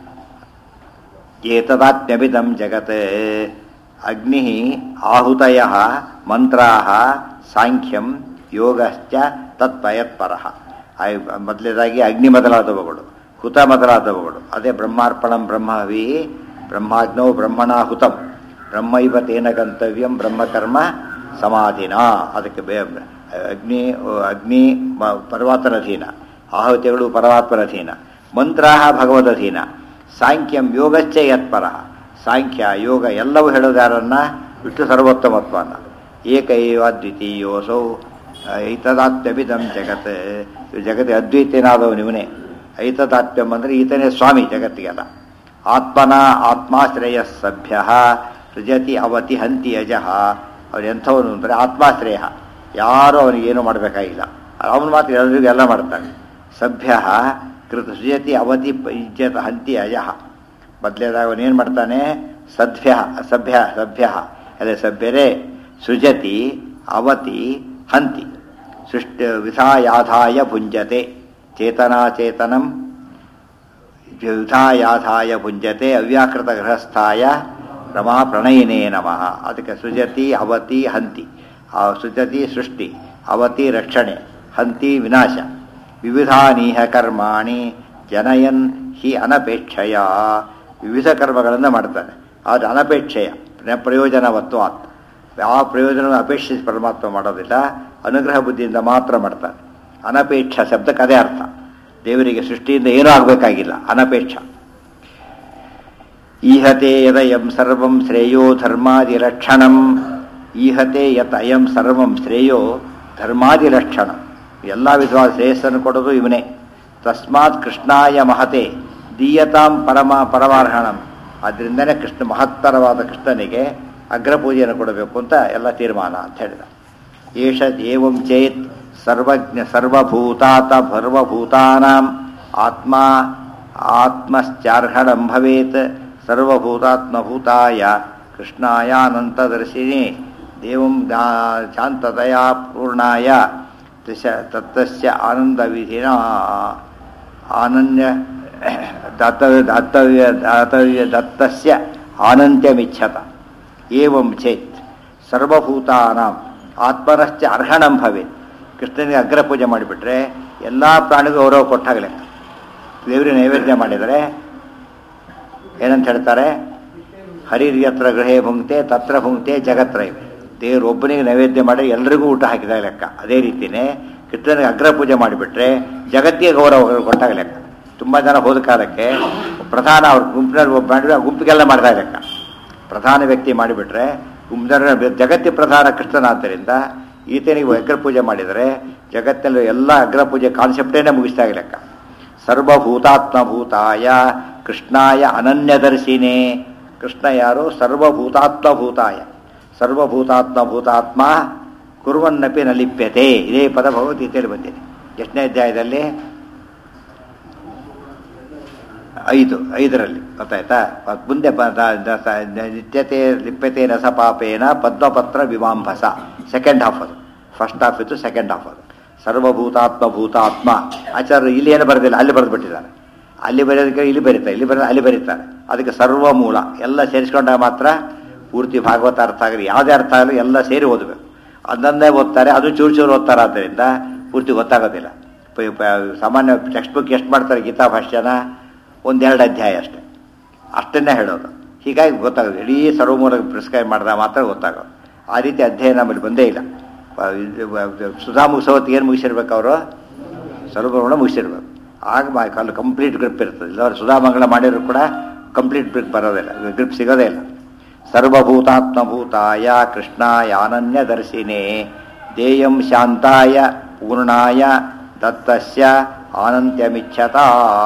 ಏತದಾತ್ಮ್ಯಭಿದಂ ಜಗತ್ ಅಗ್ನಿ ಆಹುತಯ ಮಂತ್ರಾ ಸಾಂಖ್ಯಂ ಯೋಗಶ್ಚ ತತ್ಪಯತ್ಪರ ಮೊದಲೇದಾಗಿ ಅಗ್ನಿ ಮೊದಲಾದವುಗಳು ಹುತ ಮೊದಲಾದವುಗಳು ಅದೇ ಬ್ರಹ್ಮಾರ್ಪಣಂ ಬ್ರಹ್ಮವಿ ಬ್ರಹ್ಮಾಗ್ನೋ ಬ್ರಹ್ಮಣಾಹುತಂ ಬ್ರಹ್ಮೈವ ತೇನ ಗಂತವ್ಯಂ ಬ್ರಹ್ಮಕರ್ಮ ಸಮಾಧಿನ ಅದಕ್ಕೆ ಬೇ ಅಗ್ನಿ ಅಗ್ನಿ ಮ- ಪರಮಾತ್ಮನಧೀನ ಆಹುತಿಗಳು ಪರಮಾತ್ಮನಧೀನ ಮಂತ್ರ ಭಗವದಧೀನ ಸಾಂಖ್ಯಂ ಯೋಗಶ್ಚ ಯತ್ಪರ ಸಾಂಖ್ಯ ಯೋಗ ಎಲ್ಲವೂ ಹೇಳೋದು ಯಾರನ್ನ ವಿಷ್ಣು ಸರ್ವೋತ್ತಮತ್ವನ ಏಕ ಏವ ದ್ವಿತೀಯೋಸೌ ಐತದಾತ್ಮ್ಯಭಿದಂ ಜಗತ್ ಇವು ಜಗತ್ತಿಗೆ ಅದ್ವೈತನಾದವನು ಇವನೇ ಐತದಾತ್ಮ್ಯಂ ಅಂದರೆ ಈತನೇ ಸ್ವಾಮಿ ಜಗತ್ತಿಗೆಲ್ಲ ಆತ್ಮನ ಆತ್ಮಾಶ್ರಯ ಸಭ್ಯ ಸೃಜತಿ ಅವತಿ ಹಂತಿ ಯಜಃ ಅವನು ಎಂಥವನು ಅಂದರೆ ಆತ್ಮಾಶ್ರಯ ಯಾರೂ ಅವನಿಗೇನು ಮಾಡಬೇಕಾಗಿಲ್ಲ ಅವನು ಮಾತ್ರ ಎಲ್ಲರಿಗೂ ಎಲ್ಲ ಮಾಡ್ತಾನೆ ಸಭ್ಯ ಕೃತ ಸೃಜತಿ ಅವತಿ ಇಜ್ಜತ ಹಂತಿ ಅಜಃ ಮೊದಲೇದಾಗ ಅವನೇನು ಮಾಡ್ತಾನೆ ಸಭ್ಯ ಸಭ್ಯ ಸಭ್ಯ ಅದೇ ಸಭ್ಯರೇ ಸೃಜತಿ ಅವತಿ ಹಂತಿ ಸೃಷ್ಟ ವಿಧಾಯಾಧಾಯ ಭುಂಜತೆ ಚೇತನಾಚೇತನಂ ವಿಧಾಯಾಧಾಯ ಭುಂಜತೆ ಅವ್ಯಾಕೃತ ಗೃಹಸ್ಥಾಯ ರಮಾ ಪ್ರಣಯಿನೇ ನಮಃ ಅದಕ್ಕೆ ಸೃಜತಿ ಅವತಿ ಹಂತಿ ಆ ಸೃಜತಿ ಸೃಷ್ಟಿ ಅವತಿ ರಕ್ಷಣೆ ಹಂತಿ ವಿನಾಶ ವಿವಿಧಾನೀಹ ಕರ್ಮಾಣಿ ಜನಯನ್ ಹಿ ಅನಪೇಕ್ಷಯ ವಿವಿಧ ಕರ್ಮಗಳನ್ನು ಮಾಡ್ತಾನೆ ಆದರೆ ಅನಪೇಕ್ಷೆಯ ನ- ಪ್ರಯೋಜನವತ್ತು ಆತ್ ಯಾವ ಪ್ರಯೋಜನ ಅಪೇಕ್ಷಿಸಿ ಪರಮಾತ್ಮ ಮಾಡೋದಿಲ್ಲ ಅನುಗ್ರಹ ಬುದ್ಧಿಯಿಂದ ಮಾತ್ರ ಮಾಡ್ತಾನೆ ಅನಪೇಕ್ಷ ಶಬ್ದಕ್ಕೆ ಅದೇ ಅರ್ಥ ದೇವರಿಗೆ ಸೃಷ್ಟಿಯಿಂದ ಏನೂ ಆಗಬೇಕಾಗಿಲ್ಲ ಅನಪೇಕ್ಷ ಈಹತೆ ಯದಯಂ ಸರ್ವಂ ಶ್ರೇಯೋ ಧರ್ಮಾದಿಲಕ್ಷಣಂ ಈಹತೆ ಯತ್ ಅಯಂ ಸರ್ವಂ ಶ್ರೇಯೋ ಧರ್ಮಾದಿಲಕ್ಷಣಂ ಎಲ್ಲ ವಿಧವಾದ ಶ್ರೇಯಸ್ಸನ್ನು ಕೊಡೋದು ಇವನೇ ತಸ್ಮಾತ್ ಕೃಷ್ಣಾಯ ಮಹತೆ ದೀಯತಾಂ ಪರಮ ಪರಮಾರ್ಹಣಂ ಆದ್ದರಿಂದನೇ ಕೃಷ್ಣ ಮಹತ್ತರವಾದ ಕೃಷ್ಣನಿಗೆ ಅಗ್ರಪೂಜೆಯನ್ನು ಕೊಡಬೇಕು ಅಂತ ಎಲ್ಲ ತೀರ್ಮಾನ ಅಂತ ಹೇಳಿದ ಏಷ ಏವಂ ಚೇತ್ ಸರ್ವಜ್ಞ ಸರ್ವಭೂತಾತ ಸರ್ವಭೂತಾನಾಂ ಆತ್ಮ ಆತ್ಮಶ್ಚಾರ್ಹಣಂ ಭವೇತ್ ಸರ್ವಭೂತಾತ್ಮಭೂತಾಯ ಕೃಷ್ಣಾಯಾನಂತದರ್ಶಿನಿ ದೇವಂ ಜ್ಞಾ- ಶಾಂತತಯಾ ಪೂರ್ಣಾಯ ದಶ ತತ್ತಸ್ಯ ಆನಂದವಿಧಿನ ಆನನ್ಯ ದತ್ತವ್ಯ ದತ್ತವ್ಯ ದಾತವ್ಯ ದತ್ತಸ್ಯ ಆನಂತ್ಯಮಿಚ್ಛತ ಏವಂ ಚೇತ್ ಸರ್ವಭೂತಾನಾಂ ಆತ್ಮನಶ್ಚ ಅರ್ಹಣಂ ಭವೇತ್ ಕೃಷ್ಣನಿಗೆ ಅಗ್ರಪೂಜೆ ಮಾಡಿಬಿಟ್ರೆ ಎಲ್ಲ ಪ್ರಾಣಿಗೂ ಗೌರವ ಕೊಟ್ಟಾಗಲೇ ದೇವರಿಗೆ ನೈವೇದ್ಯ ಮಾಡಿದರೆ ಏನಂತ ಹೇಳ್ತಾರೆ ಹರಿರ್ಯತ್ರ ಗೃಹೇ ಭುಂಕ್ತೆ ತತ್ರ ಭುಂಕ್ತೆ ಜಗತ್ರೈವೆ ದೇವರು ಒಬ್ಬನಿಗೆ ನೈವೇದ್ಯ ಮಾಡಿ ಎಲ್ರಿಗೂ ಊಟ ಹಾಕಿದಾಗ ಲೆಕ್ಕ ಅದೇ ರೀತಿಯೇ ಕೃಷ್ಣನಿಗೆ ಅಗ್ರ ಪೂಜೆ ಮಾಡಿಬಿಟ್ರೆ ಜಗತ್ತಿಗೆ ಗೌರವ ಕೊಟ್ಟಾಗ ಲೆಕ್ಕ ತುಂಬ ಜನ ಹೋದ ಕಾಲಕ್ಕೆ ಪ್ರಧಾನ ಅವ್ರ ಗುಂಪಿನಲ್ಲಿ ಒಬ್ಬ ಮಾಡಿದ್ರೆ ಆ ಗುಂಪಿಗೆಲ್ಲ ಮಾಡ್ತಾ ಲೆಕ್ಕ ಪ್ರಧಾನ ವ್ಯಕ್ತಿ ಮಾಡಿಬಿಟ್ರೆ ಗುಂಪಿನ ಜಗತ್ತಿ ಪ್ರಧಾನ ಕೃಷ್ಣನಾದ್ದರಿಂದ ಈತನಿಗೆ ಅಗ್ರ ಪೂಜೆ ಮಾಡಿದರೆ ಜಗತ್ತಿನಲ್ಲಿ ಎಲ್ಲ ಅಗ್ರ ಪೂಜೆ ಕಾನ್ಸೆಪ್ಟೇನೆ ಮುಗಿಸ್ತಾ ಲೆಕ್ಕ ಸರ್ವಭೂತಾತ್ಮಭೂತಾಯ ಕೃಷ್ಣಾಯ ಅನನ್ಯದರ್ಶಿನೇ ಕೃಷ್ಣ ಯಾರು ಸರ್ವಭೂತಾತ್ಮಭೂತಾಯ ಸರ್ವಭೂತಾತ್ಮಭೂತಾತ್ಮ ಕುರುವನ್ನಪಿ ನ ಲಿಪ್ಯತೆ ಇದೇ ಪದ ಭಗವದ್ಗೀತೆಯಲ್ಲಿ ಬಂದಿದೆ ಎಷ್ಟನೇ ಅಧ್ಯಾಯದಲ್ಲಿ ಐದು ಐದರಲ್ಲಿ ಗೊತ್ತಾಯ್ತಾ ಮತ್ತ್ ಮುಂದೆ ಪ- ದ- ದ- ಸ- ನಿತ್ಯತೆ ಲಿಪ್ಯತೆ ರಸಪಾಪೇನ ಪದ್ಮಪತ್ರ ವಿಮಾಂಭಸ ಸೆಕೆಂಡ್ ಹಾಫ್ ಅದು ಫಸ್ಟ್ ಹಾಫ್ ಇತ್ತು ಸೆಕೆಂಡ್ ಹಾಫ್ ಅದು ಸರ್ವಭೂತಾತ್ಮ ಭೂತಾತ್ಮ ಆಚಾರ್ಯರು ಇಲ್ಲಿ ಏನು ಬರೆದಿಲ್ಲ ಅಲ್ಲಿ ಬರೆದು ಬಿಟ್ಟಿದ್ದಾರೆ ಅಲ್ಲಿ ಬರೆಯೋದಕ್ಕೆ ಇಲ್ಲಿ ಬರೀತಾರೆ ಇಲ್ಲಿ ಬರೆದ ಅಲ್ಲಿ ಬರೀತಾರೆ ಅದಕ್ಕೆ ಸರ್ವ ಮೂಲ ಎಲ್ಲ ಸೇರಿಸ್ಕೊಂಡಾಗ ಮಾತ್ರ ಪೂರ್ತಿ ಭಾಗವತ ಅರ್ಥ ಆಗಲಿ ಯಾವುದೇ ಅರ್ಥ ಆಗಲಿ ಎಲ್ಲ ಸೇರಿ ಓದಬೇಕು ಅದನ್ನೇ ಓದ್ತಾರೆ ಅದು ಚೂರು ಚೂರು ಓದ್ತಾರೆ ಆದ್ದರಿಂದ ಪೂರ್ತಿ ಗೊತ್ತಾಗೋದಿಲ್ಲ ಪ- ಪ- ಸಾಮಾನ್ಯ ಟೆಕ್ಸ್ಟ್ ಬುಕ್ ಎಷ್ಟು ಮಾಡ್ತಾರೆ ಗೀತಾ ಭಾಷ್ಯನ ಒಂದೆರಡು ಅಧ್ಯಾಯ ಅಷ್ಟೇ ಅಷ್ಟನ್ನೇ ಹೇಳೋದು ಹೀಗಾಗಿ ಗೊತ್ತಾಗೋದು ಇಡೀ ಸರ್ವಮೂಲ ಪ್ರಿಸ್ಕ್ರೈಬ್ ಮಾಡಿದಾಗ ಮಾತ್ರ ಗೊತ್ತಾಗೋದು ಆ ರೀತಿ ಅಧ್ಯಯನ ನಮ್ಮಲ್ಲಿ ಬಂದೇ ಇಲ್ಲ ಆ, ಇದು, ಆ, ಸುಧಾ ಮುಗಿಸೋತ್ತಿಗೆ ಏನು ಮುಗಿಸಿರ್ಬೇಕು ಅವರು ಸರ್ವಗುಣ ಮುಗಿಸಿರ್ಬೇಕು ಆಗ ಮಾ- ಅಲ್ಲಿ ಕಂಪ್ಲೀಟ್ ಗ್ರಿಪ್ ಇರ್ತದೆ ಇಲ್ಲವ್ರು ಸುಧಾಮಂಗಳ ಮಾಡಿದ್ರು ಕೂಡ ಕಂಪ್ಲೀಟ್ ಗ್ರಿಪ್ ಬರೋದಿಲ್ಲ ಗ್ರಿಪ್ ಸಿಗೋದೇ ಇಲ್ಲ ಸರ್ವಭೂತಾತ್ಮಭೂತಾಯ ಕೃಷ್ಣಾಯ ಅನನ್ಯ ದರ್ಶಿನೇ ದೇಯಂ ಶಾಂತಾಯ ಪೂರ್ಣಾಯ ದತ್ತಸ್ಯ ಆನಂತ್ಯಮಿಚ್ಛತ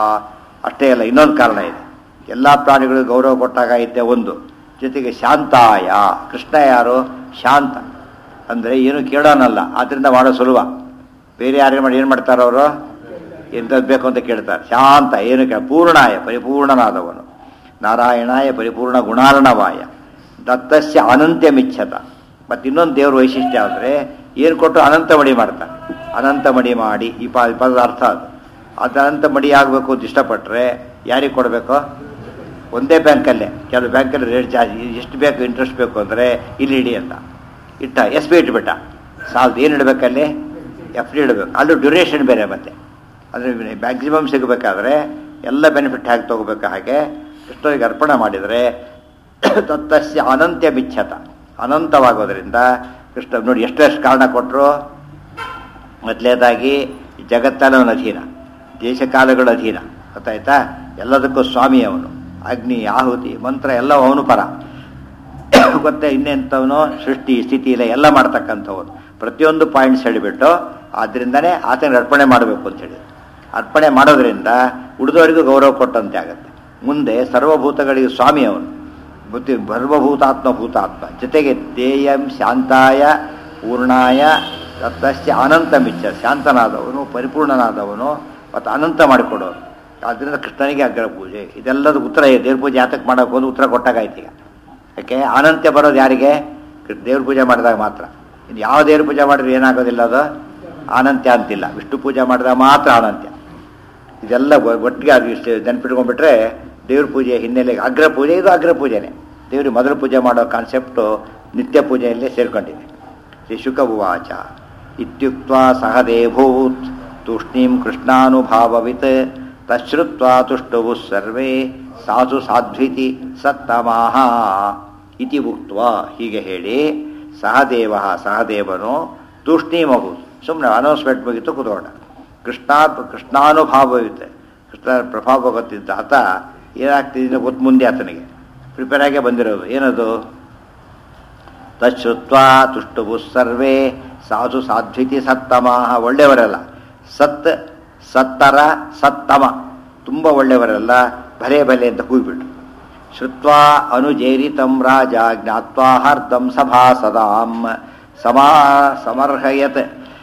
ಅಷ್ಟೇ ಅಲ್ಲ ಇನ್ನೊಂದು ಕಾರಣ ಇದೆ ಎಲ್ಲ ಪ್ರಾಣಿಗಳಿಗೂ ಗೌರವ ಕೊಟ್ಟಾಗ ಐತೆ ಒಂದು ಜೊತೆಗೆ ಶಾಂತಾಯ ಕೃಷ್ಣ ಯಾರು ಶಾಂತ ಅಂದರೆ ಏನು ಕೇಳೋನಲ್ಲ ಆದ್ದರಿಂದ ಮಾಡೋ ಸುಲಭ ಬೇರೆ ಯಾರೇನು ಮಾಡಿ ಏನು ಮಾಡ್ತಾರೆ ಅವರು ಎಂಥದ್ದು ಬೇಕು ಅಂತ ಕೇಳ್ತಾರೆ ಶಾಂತ ಏನು ಕೇಳ ಪೂರ್ಣಾಯ ಪರಿಪೂರ್ಣನಾದವನು ನಾರಾಯಣಾಯ ಪರಿಪೂರ್ಣ ಗುಣಾರ್ಣವಾಯ ದತ್ತಸ್ಯ ಅನಂತ್ಯ ಮಿಚ್ಛತ ಮತ್ತು ಇನ್ನೊಂದು ದೇವ್ರ ವೈಶಿಷ್ಟ್ಯ ಅಂದರೆ ಏನು ಕೊಟ್ಟು ಅನಂತ ಮಡಿ ಮಾಡ್ತಾನೆ ಅನಂತ ಮಡಿ ಮಾಡಿ ಈ ಪ ಈ ಪದದ ಅರ್ಥ ಅದು ಅದು ಅನಂತ ಮಡಿ ಆಗಬೇಕು ಅಂತ ಇಷ್ಟಪಟ್ಟರೆ ಯಾರಿಗೆ ಕೊಡಬೇಕು ಒಂದೇ ಬ್ಯಾಂಕಲ್ಲೇ ಕೆಲವು ಬ್ಯಾಂಕಲ್ಲಿ ರೇಟ್ ಚಾರ್ಜ್ ಎಷ್ಟು ಬೇಕು ಇಂಟ್ರೆಸ್ಟ್ ಬೇಕು ಅಂದರೆ ಇಲ್ಲಿ ಇಡಿ ಅಂತ ಇಟ್ಟ ಎಸ್ ಬಿ ಇಟ್ಬಿಟ್ಟ ಸಾಲದು ಏನು ಇಡಬೇಕಲ್ಲಿ ಎಫ್ ಡಿ ಇಡಬೇಕು ಅಲ್ಲೂ ಡ್ಯೂರೇಷನ್ ಬೇರೆ ಮತ್ತೆ ಅಂದರೆ ಮ್ಯಾಕ್ಸಿಮಮ್ ಸಿಗಬೇಕಾದ್ರೆ ಎಲ್ಲ ಬೆನಿಫಿಟ್ ಹೇಗೆ ತೊಗೋಬೇಕು ಹಾಗೆ ಕೃಷ್ಣರಿಗೆ ಅರ್ಪಣೆ ಮಾಡಿದರೆ ತತ್ತಸ್ಯ ಅನಂತ್ಯ ಮಿಚ್ಛತ ಅನಂತವಾಗೋದ್ರಿಂದ ಕೃಷ್ಣ ನೋಡಿ ಎಷ್ಟೆಷ್ಟು ಕಾರಣ ಕೊಟ್ಟರು ಮೊದಲೇದಾಗಿ ಜಗತ್ತೆಲ್ಲ ಅವನ ಅಧೀನ ದೇಶಕಾಲಗಳ ಅಧೀನ ಗೊತ್ತಾಯ್ತಾ ಎಲ್ಲದಕ್ಕೂ ಸ್ವಾಮಿ ಅವನು ಅಗ್ನಿ ಆಹುತಿ ಮಂತ್ರ ಎಲ್ಲ ಅವನು ಪರ ಗೊತ್ತೇ ಇನ್ನೆಂಥವನು ಸೃಷ್ಟಿ ಸ್ಥಿತಿ ಇಲ್ಲ ಎಲ್ಲ ಮಾಡ್ತಕ್ಕಂಥವನು ಪ್ರತಿಯೊಂದು ಪಾಯಿಂಟ್ಸ್ ಹೇಳಿಬಿಟ್ಟು ಆದ್ದರಿಂದನೇ ಆತನಿಗೆ ಅರ್ಪಣೆ ಮಾಡಬೇಕು ಅಂತ ಹೇಳಿ ಅರ್ಪಣೆ ಮಾಡೋದ್ರಿಂದ ಉಳಿದವರಿಗೂ ಗೌರವ ಕೊಟ್ಟಂತೆ ಆಗುತ್ತೆ ಮುಂದೆ ಸರ್ವಭೂತಗಳಿಗೆ ಸ್ವಾಮಿ ಅವನು ಬುದ್ಧಿ ಸರ್ವಭೂತಾತ್ಮ ಭೂತಾತ್ಮ ಜೊತೆಗೆ ದೇಯಂ ಶಾಂತಾಯ ಪೂರ್ಣಾಯ ತತ್ತಸ್ಯ ಅನಂತ ಮಿಚ್ಚ ಶಾಂತನಾದವನು ಪರಿಪೂರ್ಣನಾದವನು ಮತ್ತು ಅನಂತ ಮಾಡಿಕೊಡೋನು ಆದ್ದರಿಂದ ಕೃಷ್ಣನಿಗೆ ಅಗ್ರ ಪೂಜೆ ಇದೆಲ್ಲದ ಉತ್ತರ ಇದೆ ದೇವ್ರ ಪೂಜೆ ಯಾತಕ್ಕೆ ಮಾಡೋಕೆ ಒಂದು ಉತ್ತರ ಕೊಟ್ಟಾಗಾಯ್ತು ಈಗ ಯಾಕೆ ಅನಂತ್ಯ ಬರೋದು ಯಾರಿಗೆ ಕೃ- ದೇವ್ರ ಪೂಜೆ ಮಾಡಿದಾಗ ಮಾತ್ರ ಇನ್ನು ಯಾವ ದೇವ್ರ ಪೂಜೆ ಮಾಡಿದ್ರೆ ಏನಾಗೋದಿಲ್ಲ ಅದು ಅನಂತ್ಯ ಅಂತಿಲ್ಲ ವಿಷ್ಣು ಪೂಜೆ ಮಾಡಿದಾಗ ಮಾತ್ರ ಅನಂತ್ಯ ಇದೆಲ್ಲ ಒ- ಒಟ್ಟಿಗೆ ಅದು ಇಷ್ಟು ನೆನ್ಪಿಟ್ಕೊಂಡ್ಬಿಟ್ರೆ ದೇವ್ರ ಪೂಜೆ ಹಿನ್ನೆಲೆಗೆ ಅಗ್ರ ಪೂಜೆ ಇದು ಅಗ್ರ ಪೂಜೆನೇ ದೇವ್ರಿಗೆ ಮೊದಲು ಪೂಜೆ ಮಾಡೋ ಕಾನ್ಸೆಪ್ಟು ನಿತ್ಯ ಪೂಜೆಯಲ್ಲೇ ಸೇರ್ಕೊಂಡಿದೆ ಶ್ರೀ ಶುಕಭುವಾಚ ಇತ್ಯುಕ್ತ ಸಹದೇಭೂತ್ ತೂಷ್ಣೀಂ ಕೃಷ್ಣಾನುಭಾವವಿತ್ ತಶ್ರುತ್ವ ತುಷ್ಟುವು ಸರ್ವೇ ಸಾಧು ಸಾಧ್ವಿತಿ ಸತ್ತಮಾಹ ಇತಿ ಉಕ್ತ್ವ ಹೀಗೆ ಹೇಳಿ ಸಹದೇವ ಸಹದೇವನು ತೂಷ್ಣೀಮಭೂ ಸುಮ್ಮನೆ ಅನೌನ್ಸ್ಮೆಂಟ್ ಮುಗಿತು ಕೂತ್ಕೊಂಡ ಕೃಷ್ಣ ಕೃಷ್ಣಾನುಭಾವವಿತ್ತು ಕೃಷ್ಣ ಪ್ರಭಾವ ಗೊತ್ತಿದ್ದ ಆತ ಏನಾಗ್ತಿದೆ ಗೊತ್ತು ಮುಂದೆ ಆತನಿಗೆ ಪ್ರಿಪೇರ್ ಆಗೇ ಬಂದಿರೋದು ಏನದು ತಶ್ರುತ್ವ ತುಷ್ಟುವು ಸರ್ವೇ ಸಾಧು ಸಾಧ್ವಿತಿ ಸತ್ತಮಾಹ ಒಳ್ಳೆಯವರಲ್ಲ ಸತ್ ಸತ್ತರ ಸತ್ತಮ ತುಂಬ ಒಳ್ಳೆಯವರಲ್ಲ ಭಲೆ ಭಲೆ ಅಂತ ಕೂಗ್ಬಿಟ್ರು ಶ್ರುತ್ವಾ ಅನುಜೇರಿತಂ ರಾಜ ಜ್ಞಾತ್ವಾ ಹರ್ದಂ ಸಭಾಸದಾಂ ಸಮಾ ಸಮರ್ಹಯತ್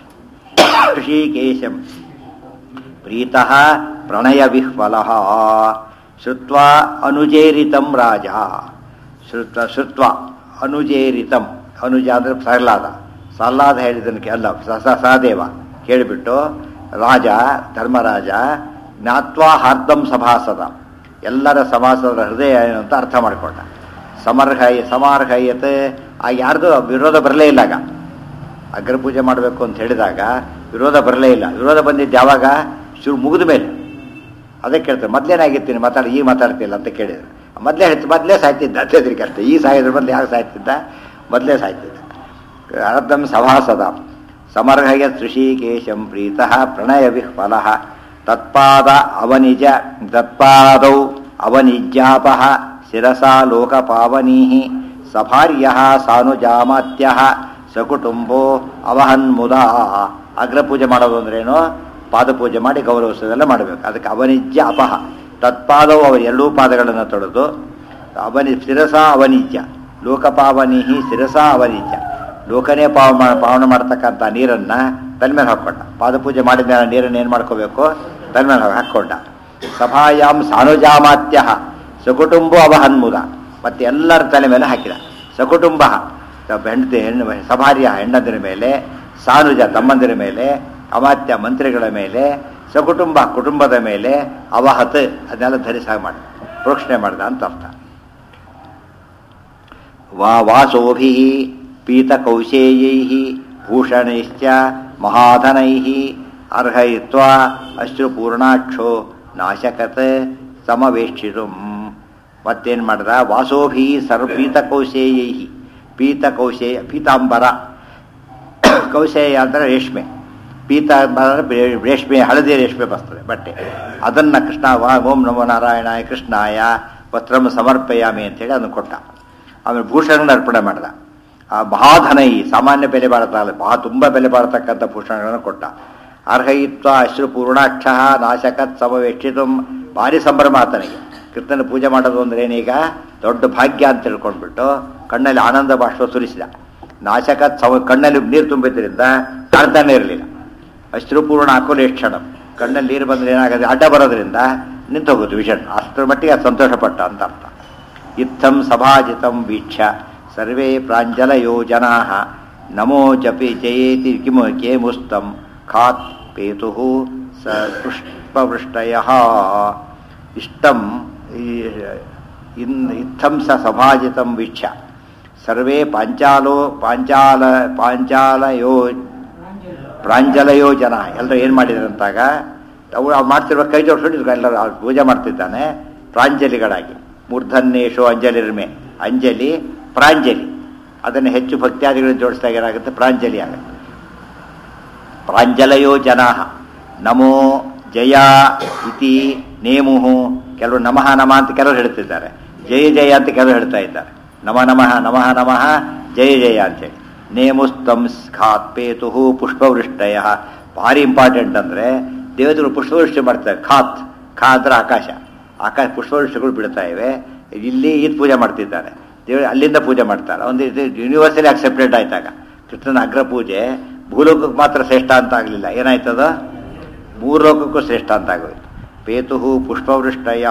ಋಷಿಕೇಶಂ ಪ್ರೀತಃ ಪ್ರಣಯ ವಿಹ್ವಲಃ ಶ್ರುತ್ವಾ ಅನುಜೇರಿತಂ ರಾಜ ಶ್ರುತ್ವ ಶ್ರುತ್ವ ಅನುಜೇರಿತಂ ಅನುಜ ಅಂದರೆ ಪ್ರಹ್ಲಾದ ಸಹ್ಲಾದ ಹೇಳಿದನು ಅಲ್ಲ ಸ- ಸ- ಸಹದೇವ ಕೇಳಿಬಿಟ್ಟು ರಾಜ ಧರ್ಮರಾಜ ಜ್ಞಾತ್ವಾ ಹಾರ್ದಂ ಸಭಾಸದ ಎಲ್ಲರ ಸಮಾಸದ ಹೃದಯ ಏನು ಅಂತ ಅರ್ಥ ಮಾಡಿಕೊಂಡ ಸಮರ್ಹಯ ಸಮಾರ್ಹಯತೆ ಆ ಯಾರ್ದು ವಿರೋಧ ಬರಲೇ ಇಲ್ಲ ಆಗ ಅಗ್ರ ಪೂಜೆ ಮಾಡಬೇಕು ಅಂತ ಹೇಳಿದಾಗ ವಿರೋಧ ಬರಲೇ ಇಲ್ಲ ವಿರೋಧ ಬಂದಿದ್ದು ಯಾವಾಗ ಶುರು ಮುಗಿದ ಮೇಲೆ ಅದೇ ಕೇಳ್ತಾರೆ ಮೊದಲೇನಾಗಿರ್ತೀನಿ ಮಾತಾಡಿ ಈಗ ಮಾತಾಡ್ತಿಲ್ಲ ಅಂತ ಕೇಳಿದ್ರು ಮೊದಲೇ ಹೇಳ್ತಿ ಮೊದಲೇ ಸಾಯ್ತಿದ್ದ ಅತ್ಯಧಿಕ ಅಷ್ಟೇ ಈ ಸಾಯೋದ್ರ ಬದಲು ಯಾಕೆ ಸಾಯ್ತಿದ್ದ ಮೊದಲೇ ಸಾಯ್ತಿದ್ದ ಅರ್ಧಂ ಸಭಾಸದ ಸಮರ್ಹಯ ಋಷಿಕೇಶಂ ಪ್ರೀತಃ ಪ್ರಣಯ ವಿಹ್ವಲಃ ತತ್ಪಾದ ಅವನಿಜ ತತ್ಪಾದೌ ಅವನಿಜ್ಯಾಪಃ ಶಿರಸಾ ಲೋಕಪಾವನೀ ಸಭಾರ್ಯ ಸಾನುಜಾಮಾತ್ಯ ಸಕುಟುಂಬೋ ಅವಹನ್ಮುದ ಅಗ್ರಪೂಜೆ ಮಾಡೋದು ಅಂದ್ರೇನು ಪಾದಪೂಜೆ ಮಾಡಿ ಗೌರವಿಸೋದೆಲ್ಲ ಮಾಡಬೇಕು ಅದಕ್ಕೆ ಅವನಿಜ್ಯ ಅಪಹ ತತ್ಪಾದವು ಅವರ ಎರಡೂ ಪಾದಗಳನ್ನು ತೊಳೆದು ಅವನಿ ಶಿರಸ ಅವನಿಜ್ಯ ಲೋಕಪಾವನಿಹಿ ಶಿರಸ ಅವನಿಜ್ಯ ಲೋಕನೇ ಪಾವ ಮಾ- ಪಾವನ ಮಾಡ್ತಕ್ಕಂಥ ನೀರನ್ನು ತಲೆ ಮೇಲೆ ಹಾಕ್ಕೊಂಡ ಪಾದಪೂಜೆ ಮಾಡಿದ ಮೇಲೆ ನೀರನ್ನು ಏನು ಮಾಡ್ಕೋಬೇಕು ತಲೆ ಮೇಲೆ ಹಾಕ್ಕೊಂಡ ಸಭಾಯಾಮ್ ಸಾನುಜಾಮಾತ್ಯ ಸಕುಟುಂಬೋ ಅವಹನ್ಮುದ ಮತ್ತೆ ಎಲ್ಲರ ತಲೆ ಮೇಲೆ ಹಾಕಿದ ಸಕುಟುಂಬ ಹೆಂಡತಿ ಹೆಣ್ಣು ಸಭಾರ್ಯ ಹೆಣ್ಣಂದಿರ ಮೇಲೆ ಸಾನುಜ ತಮ್ಮಂದಿರ ಮೇಲೆ ಅಮಾತ್ಯ ಮಂತ್ರಿಗಳ ಮೇಲೆ ಸಕುಟುಂಬ ಕುಟುಂಬದ ಮೇಲೆ ಅವಹತ್ ಅದನ್ನೆಲ್ಲ ಧರಿಸಾಗ ಮಾಡ ಪ್ರೋಕ್ಷಣೆ ಮಾಡ್ದ ಅಂತ ಅರ್ಥ ವಾ ವಾಸೋಭಿ ಪೀತಕೌಶೇಯೈ ಭೂಷಣೈಶ್ಚ ಮಹಾಧನೈ ಅರ್ಹಯಿತ್ವಾ ಅಶ್ರುಪೂರ್ಣಾಕ್ಷೋ ನಾಶಕತ್ ಸಮವೇಕ್ಷಿತು ಮತ್ತೇನು ಮಾಡ್ದ ವಾಸೋಭಿ ಸರ್ವ ಪೀತಕೌಶೇಯೈ ಪೀತಕೌಶೇಯ ಪೀತಾಂಬರ ಕೌಶೇಯ ಅಂದರೆ ರೇಷ್ಮೆ ಪೀತಾಂಬರ ಅಂದ್ರೆ ರೇಷ್ಮೆ ಹಳದಿ ರೇಷ್ಮೆ ಬರ್ತದೆ ಬಟ್ಟೆ ಅದನ್ನು ಕೃಷ್ಣ ವಾ ಓಂ ನಮೋ ನಾರಾಯಣಾಯ ಕೃಷ್ಣಾಯ ವಸ್ತ್ರಂ ಸಮರ್ಪಯಾಮಿ ಅಂತೇಳಿ ಅದನ್ನು ಕೊಟ್ಟ ಆಮೇಲೆ ಭೂಷಣಗಳನ್ನ ಅರ್ಪಣೆ ಮಾಡ್ದ ಆ ಮಹಾಧನೈ ಸಾಮಾನ್ಯ ಬೆಲೆ ಬಾಳತಲ್ಲ ಬಹಳ ತುಂಬ ಬೆಲೆ ಬಾಳತಕ್ಕಂಥ ಭೂಷಣಗಳನ್ನು ಕೊಟ್ಟ ಅರ್ಹಯಿತ್ವ ಅಶ್ರು ಪೂರ್ಣಾಕ್ಷ ನಾಶಕತ್ ಸಮವೇಕ್ಷಿತು ಭಾರಿ ಸಂಭ್ರಮ ಆತನಿಗೆ ಕೃಷ್ಣನ ಪೂಜೆ ಮಾಡೋದು ಅಂದ್ರೆ ಏನೀಗ ದೊಡ್ಡ ಭಾಗ್ಯ ಅಂತ ತಿಳ್ಕೊಂಡ್ಬಿಟ್ಟು ಕಣ್ಣಲ್ಲಿ ಆನಂದ ಬಾಷ್ಪ ಸುರಿಸಿದ ನಾಶಕತ್ ಸಮ ಕಣ್ಣಲ್ಲಿ ನೀರು ತುಂಬಿದ್ರಿಂದ ಕಾಣ್ತಾನೆ ಇರಲಿಲ್ಲ ಅಶ್ರುಪೂರ್ಣ ಅಕುಲೇಕ್ಷಣ ಕಣ್ಣಲ್ಲಿ ನೀರು ಬಂದ್ರೆ ಏನಾಗುತ್ತೆ ಅಡ್ಡ ಬರೋದ್ರಿಂದ ನಿಂತು ಹೋಗುತ್ತೆ ವಿಷನ್ ಅಷ್ಟರ ಮಟ್ಟಿಗೆ ಅದು ಸಂತೋಷಪಟ್ಟ ಅಂತ ಅರ್ಥ ಇತ್ತಂ ಸಭಾಜಿತಂ ವೀಕ್ಷ ಸರ್ವೇ ಪ್ರಾಂಜಲಯೋ ಜನಾ ನಮೋ ಜಪಿ ಜಯೇತಿ ಕಿಮು ಕೇಮುಸ್ತಂ ಖಾತ್ ಪೇತು ಸ ಪುಷ್ಪವೃಷ್ಟಯ ಇಷ್ಟಂ ಈ- ಇನ್ ಇತ್ತಂ ಸ ಸಭಾಜಿತಂ ವೀಕ್ಷ ಸರ್ವೇ ಪಾಂಚಾಲೋ ಪಾಂಚಾಲ ಪಾಂಚಾಲಯೋ ಪ್ರಾಂಜಲಯೋ ಜನ ಎಲ್ಲರೂ ಏನು ಮಾಡಿದ್ರು ಅಂತಾಗ ಅವು ಅವ್ರು ಮಾಡ್ತಿರುವ ಕೈ ಜೋಡಿಸ್ಕೊಂಡು ಎಲ್ಲರೂ ಅವ್ರು ಪೂಜೆ ಮಾಡ್ತಿದ್ದಾನೆ ಪ್ರಾಂಜಲಿಗಳಾಗಿ ಮೂರ್ಧನ್ಯೇಶು ಅಂಜಲಿರ್ಮೆ ಅಂಜಲಿ ಪ್ರಾಂಜಲಿ ಅದನ್ನು ಹೆಚ್ಚು ಭಕ್ತ್ಯಾದಿಗಳನ್ನು ಜೋಡಿಸಿದಾಗ ಏನಾಗುತ್ತೆ ಪ್ರಾಂಜಲಿ ಆಗುತ್ತೆ ಪ್ರಾಂಜಲಯೋ ಜನಾ ನಮೋ ಜಯ ಇತಿ ನೇಮುಹು ಕೆಲವರು ನಮಃ ನಮಃ ಅಂತ ಕೆಲವರು ಹೇಳ್ತಿದ್ದಾರೆ ಜಯ ಜಯ ಅಂತ ಕೆಲವರು ಹೇಳ್ತಾ ಇದ್ದಾರೆ ನಮ ನಮಃ ನಮಃ ನಮಃ ಜಯ ಜಯ ಅಂತೇಳಿ ನೇಮುಸ್ತಂ ಖಾತ್ ಪೇತು ಪುಷ್ಪವೃಷ್ಟಯ ಭಾರಿ ಇಂಪಾರ್ಟೆಂಟ್ ಅಂದರೆ ದೇವತೆಗಳು ಪುಷ್ಪವೃಷ್ಟಿ ಮಾಡ್ತಾರೆ ಖಾತ್ ಖಾ ಅಂದ್ರೆ ಆಕಾಶ ಆಕಾಶ ಪುಷ್ಪವೃಷ್ಟಿಗಳು ಬಿಡ್ತಾ ಇವೆ ಇಲ್ಲಿ ಇದು ಪೂಜೆ ಮಾಡ್ತಿದ್ದಾರೆ ದೇವರು ಅಲ್ಲಿಂದ ಪೂಜೆ ಮಾಡ್ತಾರೆ ಒಂದು ಇದು ಯೂನಿವರ್ಸಲಿ ಅಕ್ಸೆಪ್ಟೆಡ್ ಆಯ್ತಾಗ ಕೃಷ್ಣನ ಅಗ್ರ ಪೂಜೆ ಭೂಲೋಕಕ್ಕೆ ಮಾತ್ರ ಶ್ರೇಷ್ಠ ಅಂತ ಆಗಲಿಲ್ಲ ಏನಾಯ್ತದ ಭೂಲೋಕಕ್ಕೂ ಶ್ರೇಷ್ಠ ಅಂತ ಆಗೋಯ್ತು ಪೇತು ಪುಷ್ಪವೃಷ್ಟಯ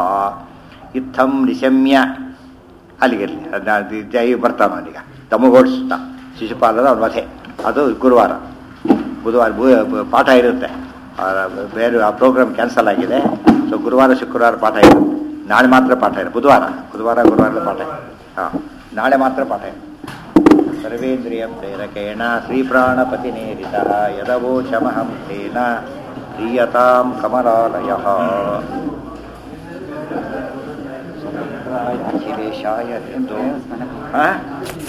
ಇತ್ತಂ ನಿಶಮ್ಯ ಅಲ್ಲಿಗಿರಲಿ ಅದು ಜೈ ಬರ್ತಾನ ಅವನೀಗ ತಮಗೋಡಿಸ್ತಾ ಶಿಶುಪಾಲದ ಅವನ ವಧೆ ಅದು ಗುರುವಾರ ಬುಧವಾರ ಬು- ಪಾಠ ಇರುತ್ತೆ ಆ, ಬೇರೆ ಆ ಪ್ರೋಗ್ರಾಮ್ ಕ್ಯಾನ್ಸಲ್ ಆಗಿದೆ ಸೊ ಗುರುವಾರ ಶುಕ್ರವಾರ ಪಾಠ ಇರುತ್ತೆ ನಾಳೆ ಮಾತ್ರ ಪಾಠ ಇದೆ ಬುಧವಾರ ಬುಧವಾರ ಗುರುವಾರ ಪಾಠ ಇದೆ ಹಾಂ ನಾಳೆ ಮಾತ್ರ ಪಾಠ ಇದೆ ಸರ್ವೇಂದ್ರಿಯಂ ಪ್ರೇರಕೇಣ ಶ್ರೀಪ್ರಾಣಪತಿನೇರಿತ ಯದವೋಚಮಹಂ ತೇನ ಪ್ರೀಯತಾಂ ಕಮಲಾಲಯ ಅಖಿಲೇಶಾಯ ಎಂದು ಹಾಂ